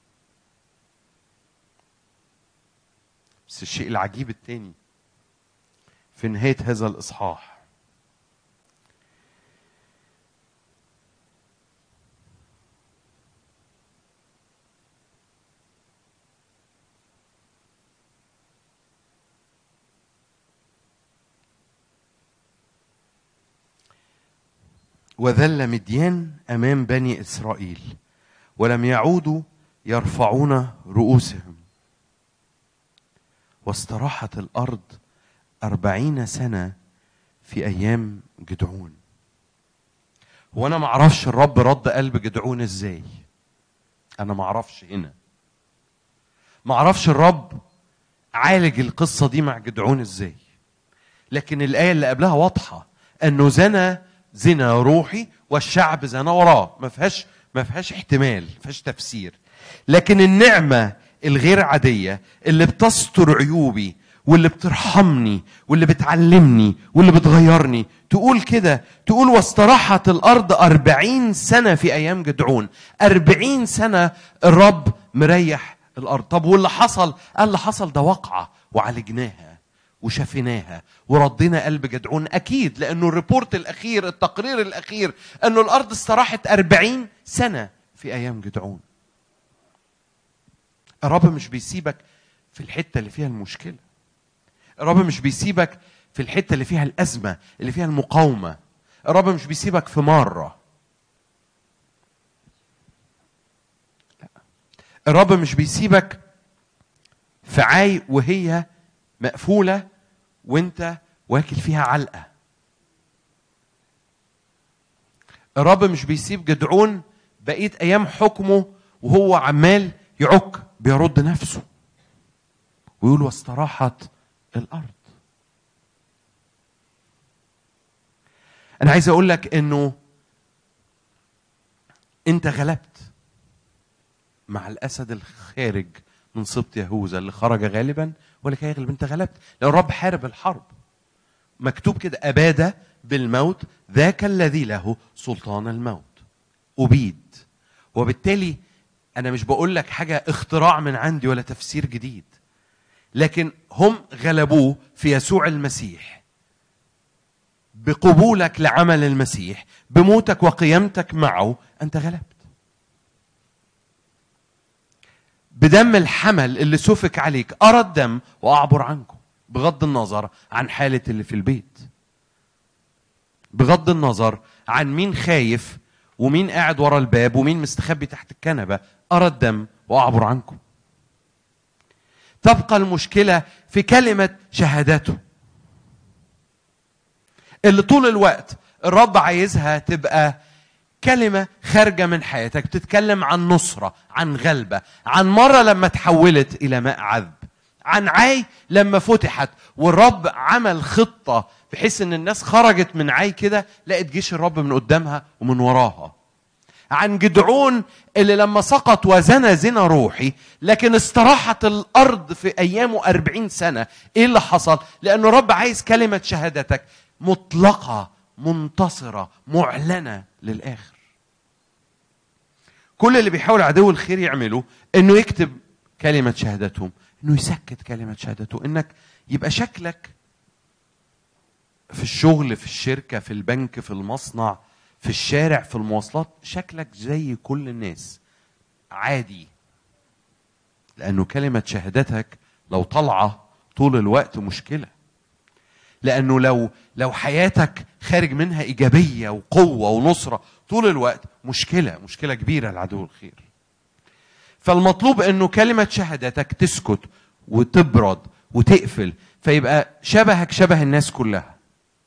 بس الشيء العجيب التاني في نهاية هذا الإصحاح وذل مديان امام بني اسرائيل ولم يعودوا يرفعون رؤوسهم واستراحت الارض أربعين سنه في ايام جدعون هو انا ما اعرفش الرب رد قلب جدعون ازاي انا ما اعرفش هنا ما اعرفش الرب عالج القصه دي مع جدعون ازاي لكن الايه اللي قبلها واضحه انه زنى زنا روحي والشعب زنا وراه ما فيهاش ما فيهاش احتمال ما فيهاش تفسير لكن النعمه الغير عاديه اللي بتستر عيوبي واللي بترحمني واللي بتعلمني واللي بتغيرني تقول كده تقول واستراحت الأرض أربعين سنة في أيام جدعون أربعين سنة الرب مريح الأرض طب واللي حصل قال اللي حصل ده وقعة وعالجناها وشفيناها وردينا قلب جدعون أكيد لأنه الريبورت الأخير التقرير الأخير أنه الأرض استراحت أربعين سنة في أيام جدعون الرب مش بيسيبك في الحتة اللي فيها المشكلة الرب مش بيسيبك في الحتة اللي فيها الأزمة اللي فيها المقاومة الرب مش بيسيبك في مرة لا. الرب مش بيسيبك في عاي وهي مقفولة وانت واكل فيها علقة الرب مش بيسيب جدعون بقية أيام حكمه وهو عمال يعك بيرد نفسه ويقول واستراحت الارض انا عايز اقول لك انه انت غلبت مع الاسد الخارج من سبط يهوذا اللي خرج غالبا ولكي يغلب انت غلبت لان الرب حارب الحرب مكتوب كده اباد بالموت ذاك الذي له سلطان الموت ابيد وبالتالي انا مش بقول لك حاجه اختراع من عندي ولا تفسير جديد لكن هم غلبوه في يسوع المسيح بقبولك لعمل المسيح بموتك وقيامتك معه انت غلبت بدم الحمل اللي سفك عليك ارى الدم واعبر عنكم بغض النظر عن حاله اللي في البيت بغض النظر عن مين خايف ومين قاعد ورا الباب ومين مستخبي تحت الكنبه ارى الدم واعبر عنكم تبقى المشكله في كلمه شهادته اللي طول الوقت الرب عايزها تبقى كلمة خارجة من حياتك بتتكلم عن نصرة عن غلبة عن مرة لما تحولت إلى ماء عذب عن عاي لما فتحت والرب عمل خطة بحيث ان الناس خرجت من عاي كده لقت جيش الرب من قدامها ومن وراها عن جدعون اللي لما سقط وزنى زنا روحي لكن استراحت الأرض في أيامه أربعين سنة إيه اللي حصل؟ لأنه الرب عايز كلمة شهادتك مطلقة منتصرة معلنة للآخر كل اللي بيحاول عدو الخير يعمله انه يكتب كلمة شهادتهم انه يسكت كلمة شهادته انك يبقى شكلك في الشغل في الشركة في البنك في المصنع في الشارع في المواصلات شكلك زي كل الناس عادي لأنه كلمة شهادتك لو طالعة طول الوقت مشكلة لأنه لو لو حياتك خارج منها إيجابية وقوة ونصرة طول الوقت مشكلة مشكلة كبيرة لعدو الخير فالمطلوب أنه كلمة شهادتك تسكت وتبرد وتقفل فيبقى شبهك شبه الناس كلها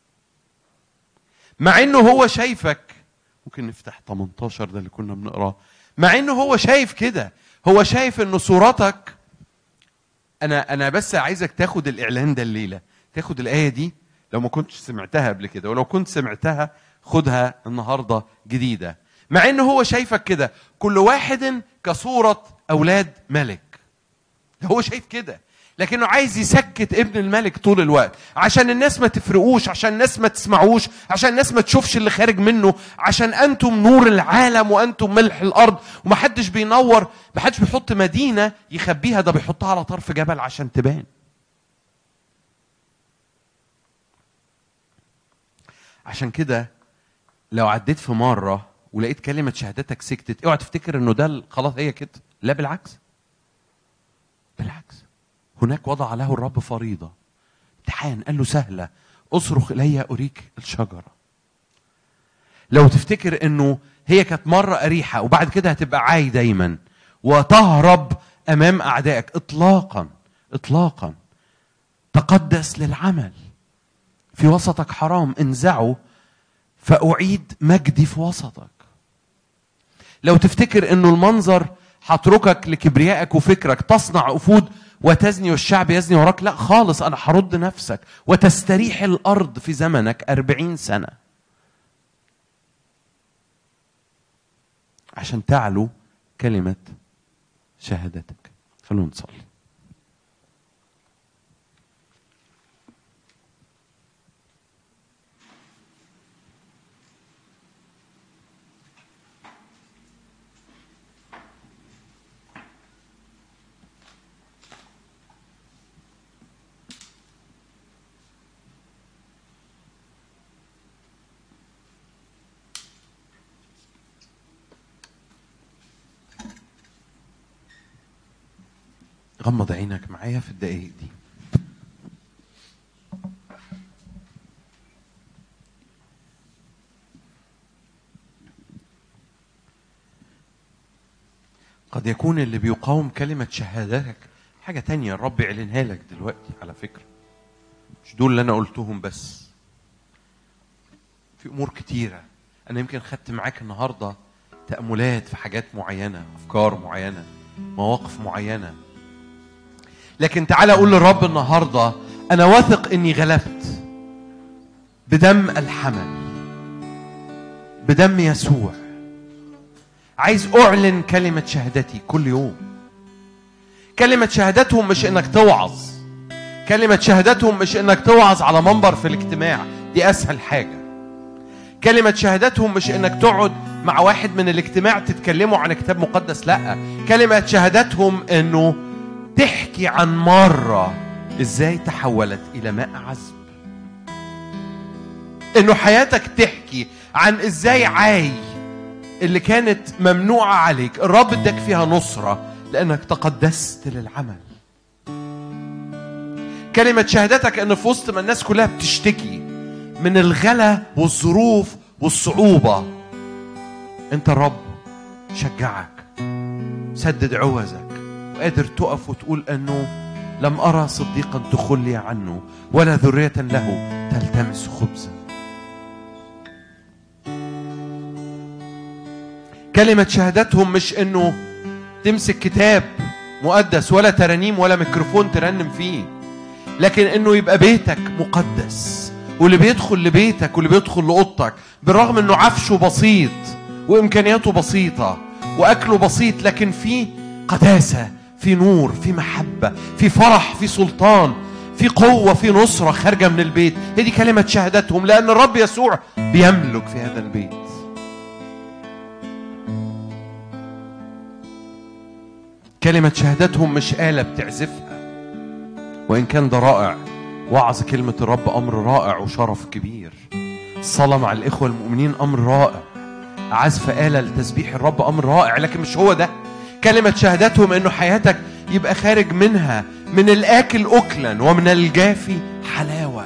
مع انه هو شايفك ممكن نفتح 18 ده اللي كنا بنقراه مع انه هو شايف كده هو شايف ان صورتك انا انا بس عايزك تاخد الاعلان ده الليله تاخد الايه دي لو ما كنتش سمعتها قبل كده ولو كنت سمعتها خدها النهارده جديده مع انه هو شايفك كده كل واحد كصوره اولاد ملك هو شايف كده لكنه عايز يسكت ابن الملك طول الوقت عشان الناس ما تفرقوش عشان الناس ما تسمعوش عشان الناس ما تشوفش اللي خارج منه عشان انتم نور العالم وانتم ملح الارض ومحدش بينور محدش بيحط مدينه يخبيها ده بيحطها على طرف جبل عشان تبان عشان كده لو عديت في مره ولقيت كلمه شهادتك سكتت اوعى تفتكر انه ده ال- خلاص هي كده لا بالعكس بالعكس هناك وضع له الرب فريضه امتحان قال له سهله اصرخ الي اريك الشجره لو تفتكر انه هي كانت مره اريحه وبعد كده هتبقى عاي دايما وتهرب امام اعدائك اطلاقا اطلاقا تقدس للعمل في وسطك حرام انزعه فأعيد مجدي في وسطك لو تفتكر انه المنظر هتركك لكبريائك وفكرك تصنع أفود وتزني والشعب يزني وراك لا خالص أنا هرد نفسك وتستريح الأرض في زمنك أربعين سنة عشان تعلو كلمة شهادتك خلونا نصلي غمض عينك معايا في الدقايق دي قد يكون اللي بيقاوم كلمة شهادتك حاجة تانية الرب يعلنها لك دلوقتي على فكرة مش دول اللي أنا قلتهم بس في أمور كتيرة أنا يمكن خدت معاك النهاردة تأملات في حاجات معينة أفكار معينة مواقف معينة لكن تعالى أقول للرب النهاردة أنا واثق إني غلبت بدم الحمل بدم يسوع عايز أعلن كلمة شهادتي كل يوم كلمة شهادتهم مش إنك توعظ كلمة شهادتهم مش إنك توعظ على منبر في الاجتماع دي أسهل حاجة كلمة شهادتهم مش إنك تقعد مع واحد من الاجتماع تتكلموا عن كتاب مقدس لا كلمة شهادتهم إنه تحكي عن مرة إزاي تحولت إلى ماء عذب إنه حياتك تحكي عن إزاي عاي اللي كانت ممنوعة عليك الرب اداك فيها نصرة لأنك تقدست للعمل كلمة شهادتك أن في وسط ما الناس كلها بتشتكي من الغلا والظروف والصعوبة أنت الرب شجعك سدد عوزك وقادر تقف وتقول أنه لم أرى صديقا تخلي عنه ولا ذرية له تلتمس خبزا كلمة شهادتهم مش انه تمسك كتاب مقدس ولا ترانيم ولا ميكروفون ترنم فيه لكن انه يبقى بيتك مقدس واللي بيدخل لبيتك واللي بيدخل لاوضتك بالرغم انه عفشه بسيط وامكانياته بسيطه واكله بسيط لكن في قداسه في نور في محبه في فرح في سلطان في قوه في نصره خارجه من البيت هي دي كلمه شهادتهم لان الرب يسوع بيملك في هذا البيت كلمة شهادتهم مش آلة بتعزفها وإن كان ده رائع وعظ كلمة الرب أمر رائع وشرف كبير الصلاة مع الإخوة المؤمنين أمر رائع عزف آلة لتسبيح الرب أمر رائع لكن مش هو ده كلمة شهادتهم إنه حياتك يبقى خارج منها من الآكل أكلا ومن الجافي حلاوة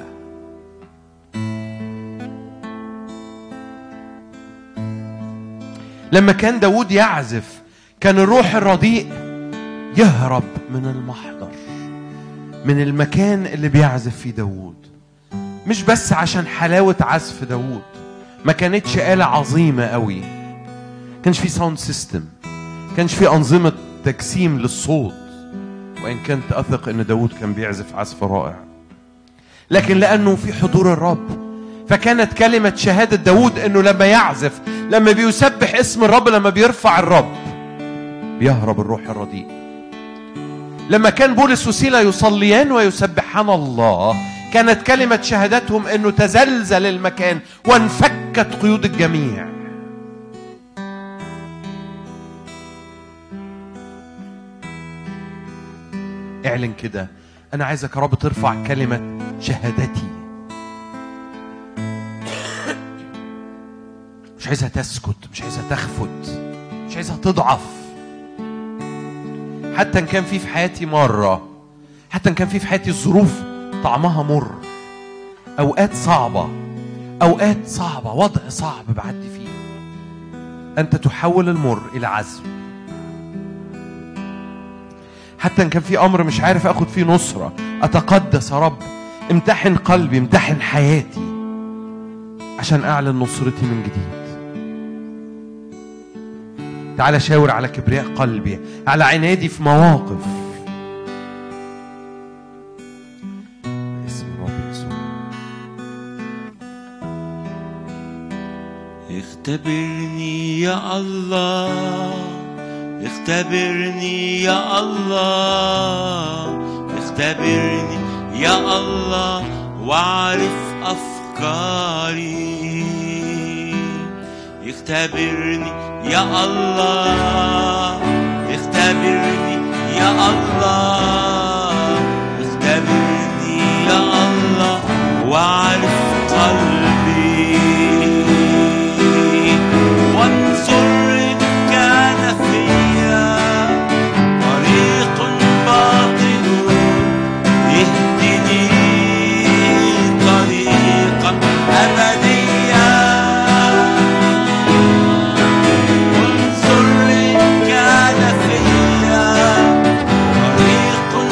لما كان داود يعزف كان الروح الرديء يهرب من المحضر من المكان اللي بيعزف فيه داوود مش بس عشان حلاوة عزف داوود ما كانتش آلة عظيمة قوي كانش في ساوند سيستم كانش في أنظمة تجسيم للصوت وإن كنت أثق إن داوود كان بيعزف عزف رائع لكن لأنه في حضور الرب فكانت كلمة شهادة داوود إنه لما يعزف لما بيسبح اسم الرب لما بيرفع الرب بيهرب الروح الرديء لما كان بولس وسيلة يصليان ويسبحان الله كانت كلمة شهادتهم انه تزلزل المكان وانفكت قيود الجميع اعلن كده انا عايزك يا رب ترفع كلمة شهادتي مش عايزها تسكت مش عايزها تخفت مش عايزها تضعف حتى ان كان في في حياتي مره حتى ان كان في في حياتي ظروف طعمها مر اوقات صعبه اوقات صعبه وضع صعب بعدي فيه انت تحول المر الى عزم حتى ان كان في امر مش عارف اخد فيه نصره اتقدس يا رب امتحن قلبي امتحن حياتي عشان اعلن نصرتي من جديد تعالى شاور على كبرياء قلبي على عنادي في مواقف اسم الرب يسوع اختبرني يا الله اختبرني يا الله اختبرني يا الله واعرف افكاري اختبرني يا الله اختبرني يا الله اختبرني يا الله واعرف قلبي وانظر إن كان فيا طريق باطل اهدني طريقا أبديا انظر إن كان فيا طريق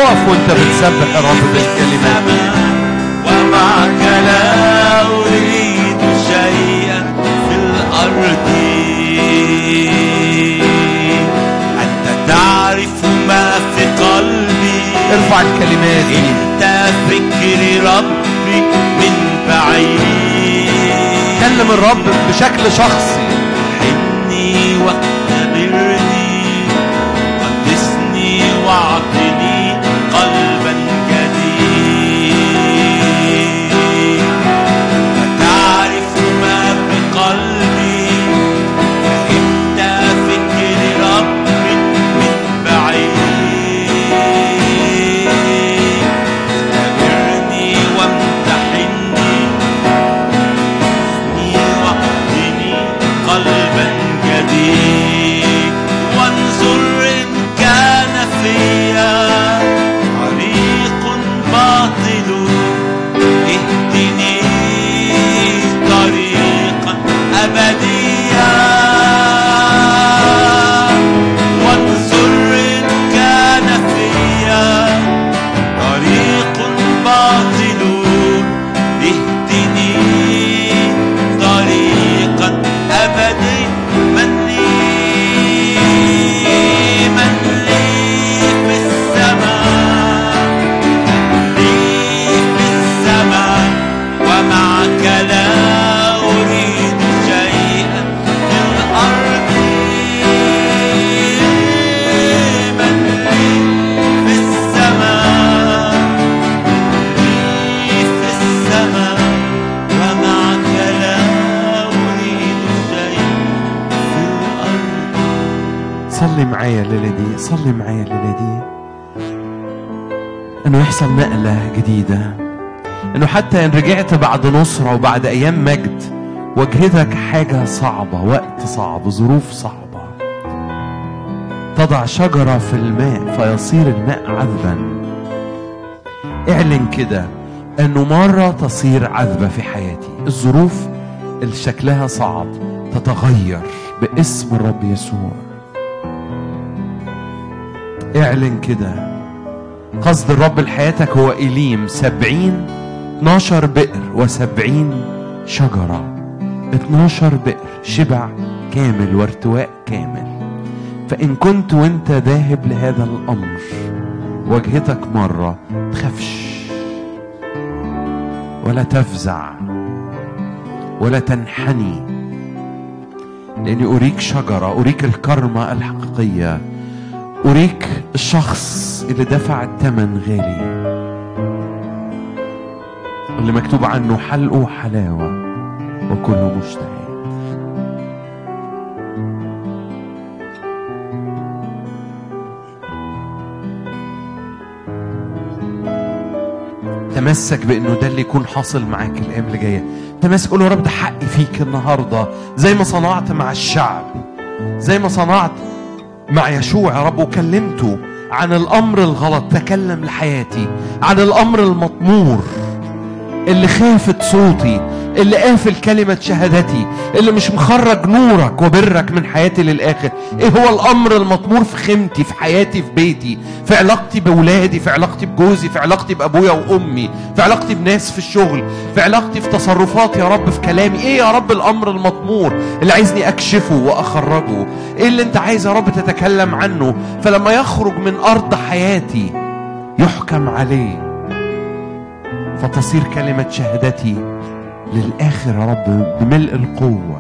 اقف وانت بتسبح الرب بالكلمات دي ومعك لا أريد شيئا في الأرض أنت تعرف ما في قلبي ارفع الكلمات دي أنت فكر ربي من بعيد كلم الرب بشكل شخصي حني واختبرني قدسني واعطني قلبا جديد فتعرف ما في قلبي انت فكر ربي من بعيد اختبرني وامتحني واعطني واعطني قلبا جديد وانظر ان كان فيا طريق باطل اهدني طريقا ابديا وانظر ان كان فيا طريق باطل اهدني طريقا أبدي من لي من لي في السماء لي في السماء ومعك لا أريد شيئا في الأرض من لي في السماء لي في السماء ومعك لا أريد شيء في الأرض صلي معايا الليلة دي صلي معايا الليلة دي انه يحصل نقلة جديدة انه حتى ان رجعت بعد نصرة وبعد ايام مجد واجهتك حاجة صعبة وقت صعب ظروف صعبة تضع شجرة في الماء فيصير الماء عذبا اعلن كده انه مرة تصير عذبة في حياتي الظروف اللي شكلها صعب تتغير باسم الرب يسوع اعلن كده قصد الرب لحياتك هو إليم سبعين 12 بئر وسبعين شجرة 12 بئر شبع كامل وارتواء كامل فإن كنت وانت ذاهب لهذا الأمر واجهتك مرة تخافش ولا تفزع ولا تنحني لأني أريك شجرة أريك الكرمة الحقيقية أريك الشخص اللي دفع الثمن غالي اللي مكتوب عنه حلقه حلاوة وكله مشتهي تمسك بانه ده اللي يكون حاصل معاك الايام اللي جايه تمسك قول يا رب ده حقي فيك النهارده زي ما صنعت مع الشعب زي ما صنعت مع يشوع يا رب وكلمته عن الامر الغلط تكلم لحياتي عن الامر المطمور اللي خافت صوتي اللي قافل كلمة شهادتي اللي مش مخرج نورك وبرك من حياتي للآخر ايه هو الأمر المطمور في خيمتي في حياتي في بيتي في علاقتي بولادي في علاقتي بجوزي في علاقتي بأبويا وأمي في علاقتي بناس في الشغل في علاقتي في تصرفاتي يا رب في كلامي ايه يا رب الأمر المطمور اللي عايزني أكشفه وأخرجه ايه اللي انت عايز يا رب تتكلم عنه فلما يخرج من أرض حياتي يحكم عليه فتصير كلمة شهادتي للآخر يا رب بملء القوة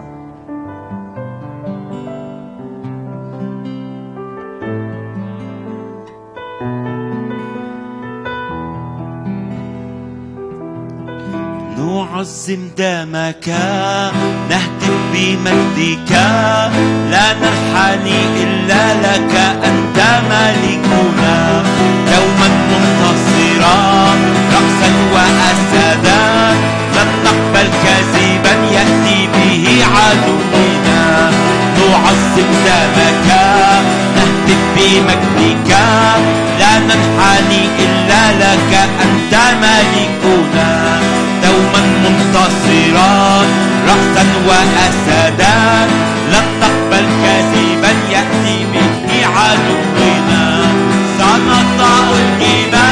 نعظم دمك نهتف بمجدك لا ننحني إلا لك أنت ملكنا يوما منتصرا رأسا وأسدا لن نقبل كذبا يأتي به عدونا نعظم دمك نهتف بمجدك لا ننحني إلا لك أنت ملكنا دوما منتصرا رأسا وأسدا لن تقبل كذبا يأتي به عدونا سنطأ الجبال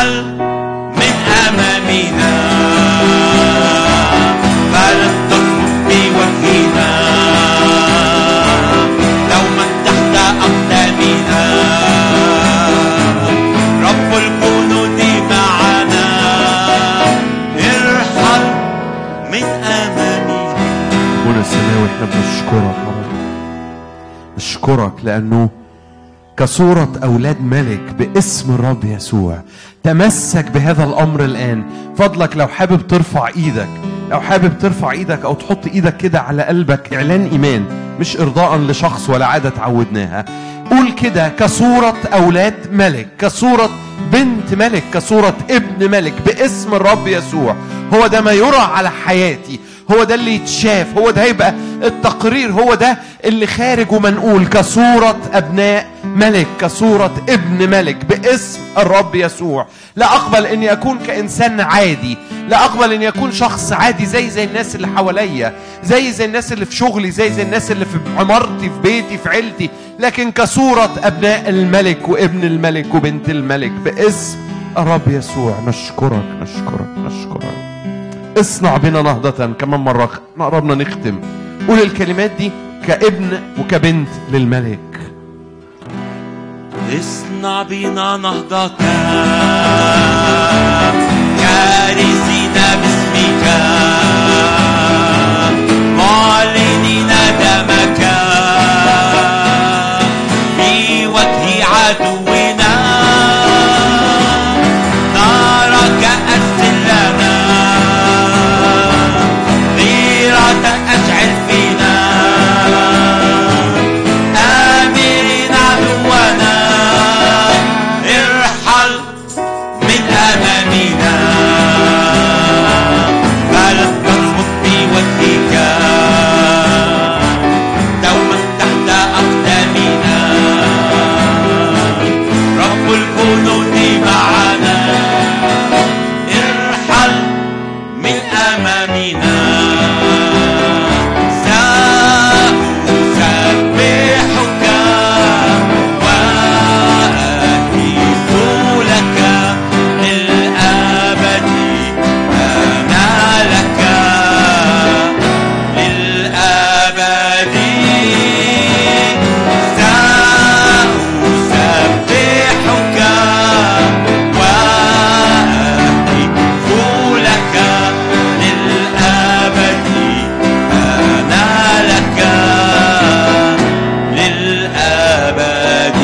ارحل من أمامنا فلن تصمت بوجهنا دوما تحت أقدامنا رب الجنود معنا ارحل من أمامنا أبونا السماوي احنا بنشكرك يا رب نشكرك لأنه كصورة أولاد ملك باسم الرب يسوع تمسك بهذا الأمر الآن فضلك لو حابب ترفع إيدك لو حابب ترفع إيدك أو تحط إيدك كده على قلبك إعلان إيمان مش إرضاء لشخص ولا عادة تعودناها قول كده كصورة أولاد ملك كصورة بنت ملك كصورة ابن ملك باسم الرب يسوع هو ده ما يرى على حياتي هو ده اللي يتشاف هو ده هيبقى التقرير هو ده اللي خارج ومنقول كصورة أبناء ملك كصورة ابن ملك باسم الرب يسوع لا أقبل أني أكون كإنسان عادي لا أقبل أني أكون شخص عادي زي زي الناس اللي حواليا زي زي الناس اللي في شغلي زي زي الناس اللي في عمارتي في بيتي في عيلتي لكن كصورة أبناء الملك وابن الملك وبنت الملك باسم الرب يسوع نشكرك نشكرك نشكرك اصنع بنا نهضة كمان مرة قربنا نختم قول الكلمات دي كابن وكبنت للملك اصنع بنا نهضة كارثين باسمك معلنين دمك في وجه عدونا نارك أرسل لنا غيرتك أشعل فينا آمرين عدونا ارحل من أمامنا فلن تصمت بوجهك دوما تحت أقدامنا رب الجنود معنا ارحل من أمامنا سأسبحك وأهتف لك للأبد أنا لك للأبد سأسبحك وأهتف لك للأبد أنا لك للأبد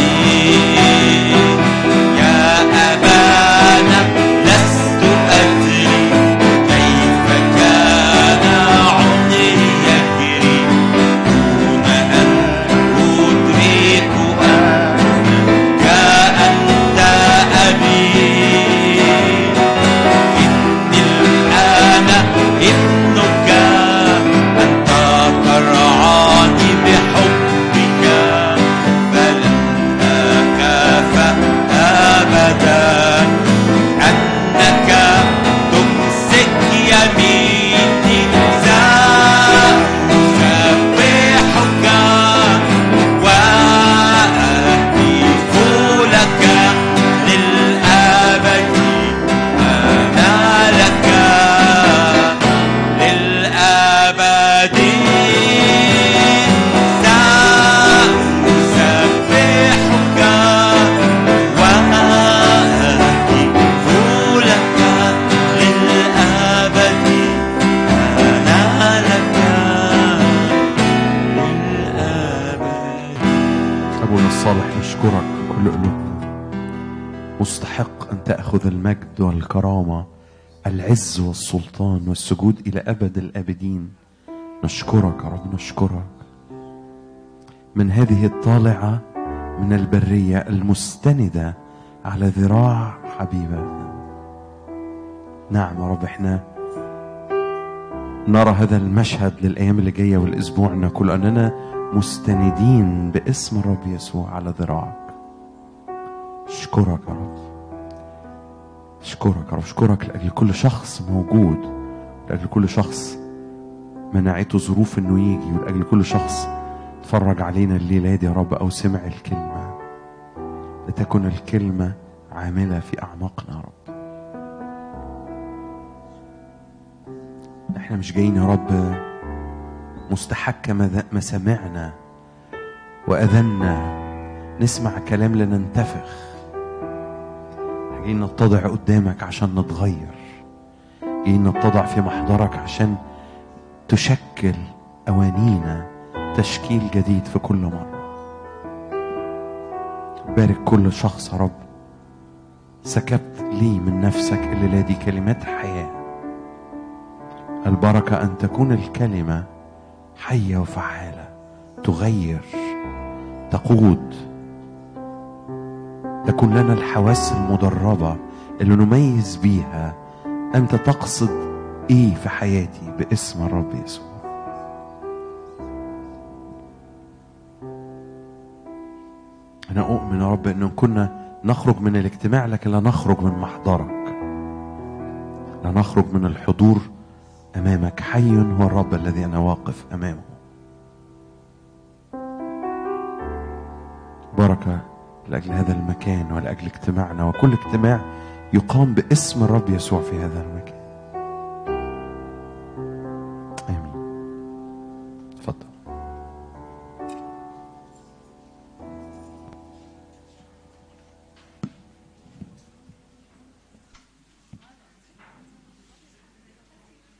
يا أبانا لست أدري كيف كان عمري يجري دون أن أدرك أنك أنت أبي إني الآن ابنك أنت ترعاني بحبك فلن أكافأ أبدا أنك تمسك يميني سأسبحك وأهتف لك للأبد أنا لك للأبد سأسبحك وأهتف لك للأبد أنا لك للأبد أبونا الصالح نشكرك بكل قلوبنا مستحق أن تأخذ المجد والكرامة العز والسلطان والسجود إلى أبد الآبدين نشكرك يا رب نشكرك من هذه الطالعة من البرية المستندة على ذراع حبيبنا نعم يا رب احنا نرى هذا المشهد للأيام اللي جاية والأسبوع كل أننا مستندين باسم الرب يسوع على ذراعك أشكرك يا رب أشكرك يا رب أشكرك لأجل كل شخص موجود لأجل كل شخص منعته ظروف إنه يجي ولأجل كل شخص اتفرج علينا الليلة دي يا رب أو سمع الكلمة لتكن الكلمة عاملة في أعماقنا يا رب احنا مش جايين يا رب مستحكة مذ- مسامعنا وأذنا نسمع كلام لننتفخ جايين نتضع قدامك عشان نتغير جايين نتضع في محضرك عشان تشكل أوانينا تشكيل جديد في كل مرة بارك كل شخص يا رب سكبت لي من نفسك الليلة دي كلمات حياة البركة أن تكون الكلمة حية وفعالة تغير تقود تكون لنا الحواس المدربة اللي نميز بيها أنت تقصد إيه في حياتي باسم الرب يسوع أنا أؤمن يا رب أن كنا نخرج من الاجتماع لكن لا نخرج من محضرك لا نخرج من الحضور أمامك حي هو الرب الذي أنا واقف أمامه بركة لأجل هذا المكان ولأجل اجتماعنا وكل اجتماع يقام باسم الرب يسوع في هذا المكان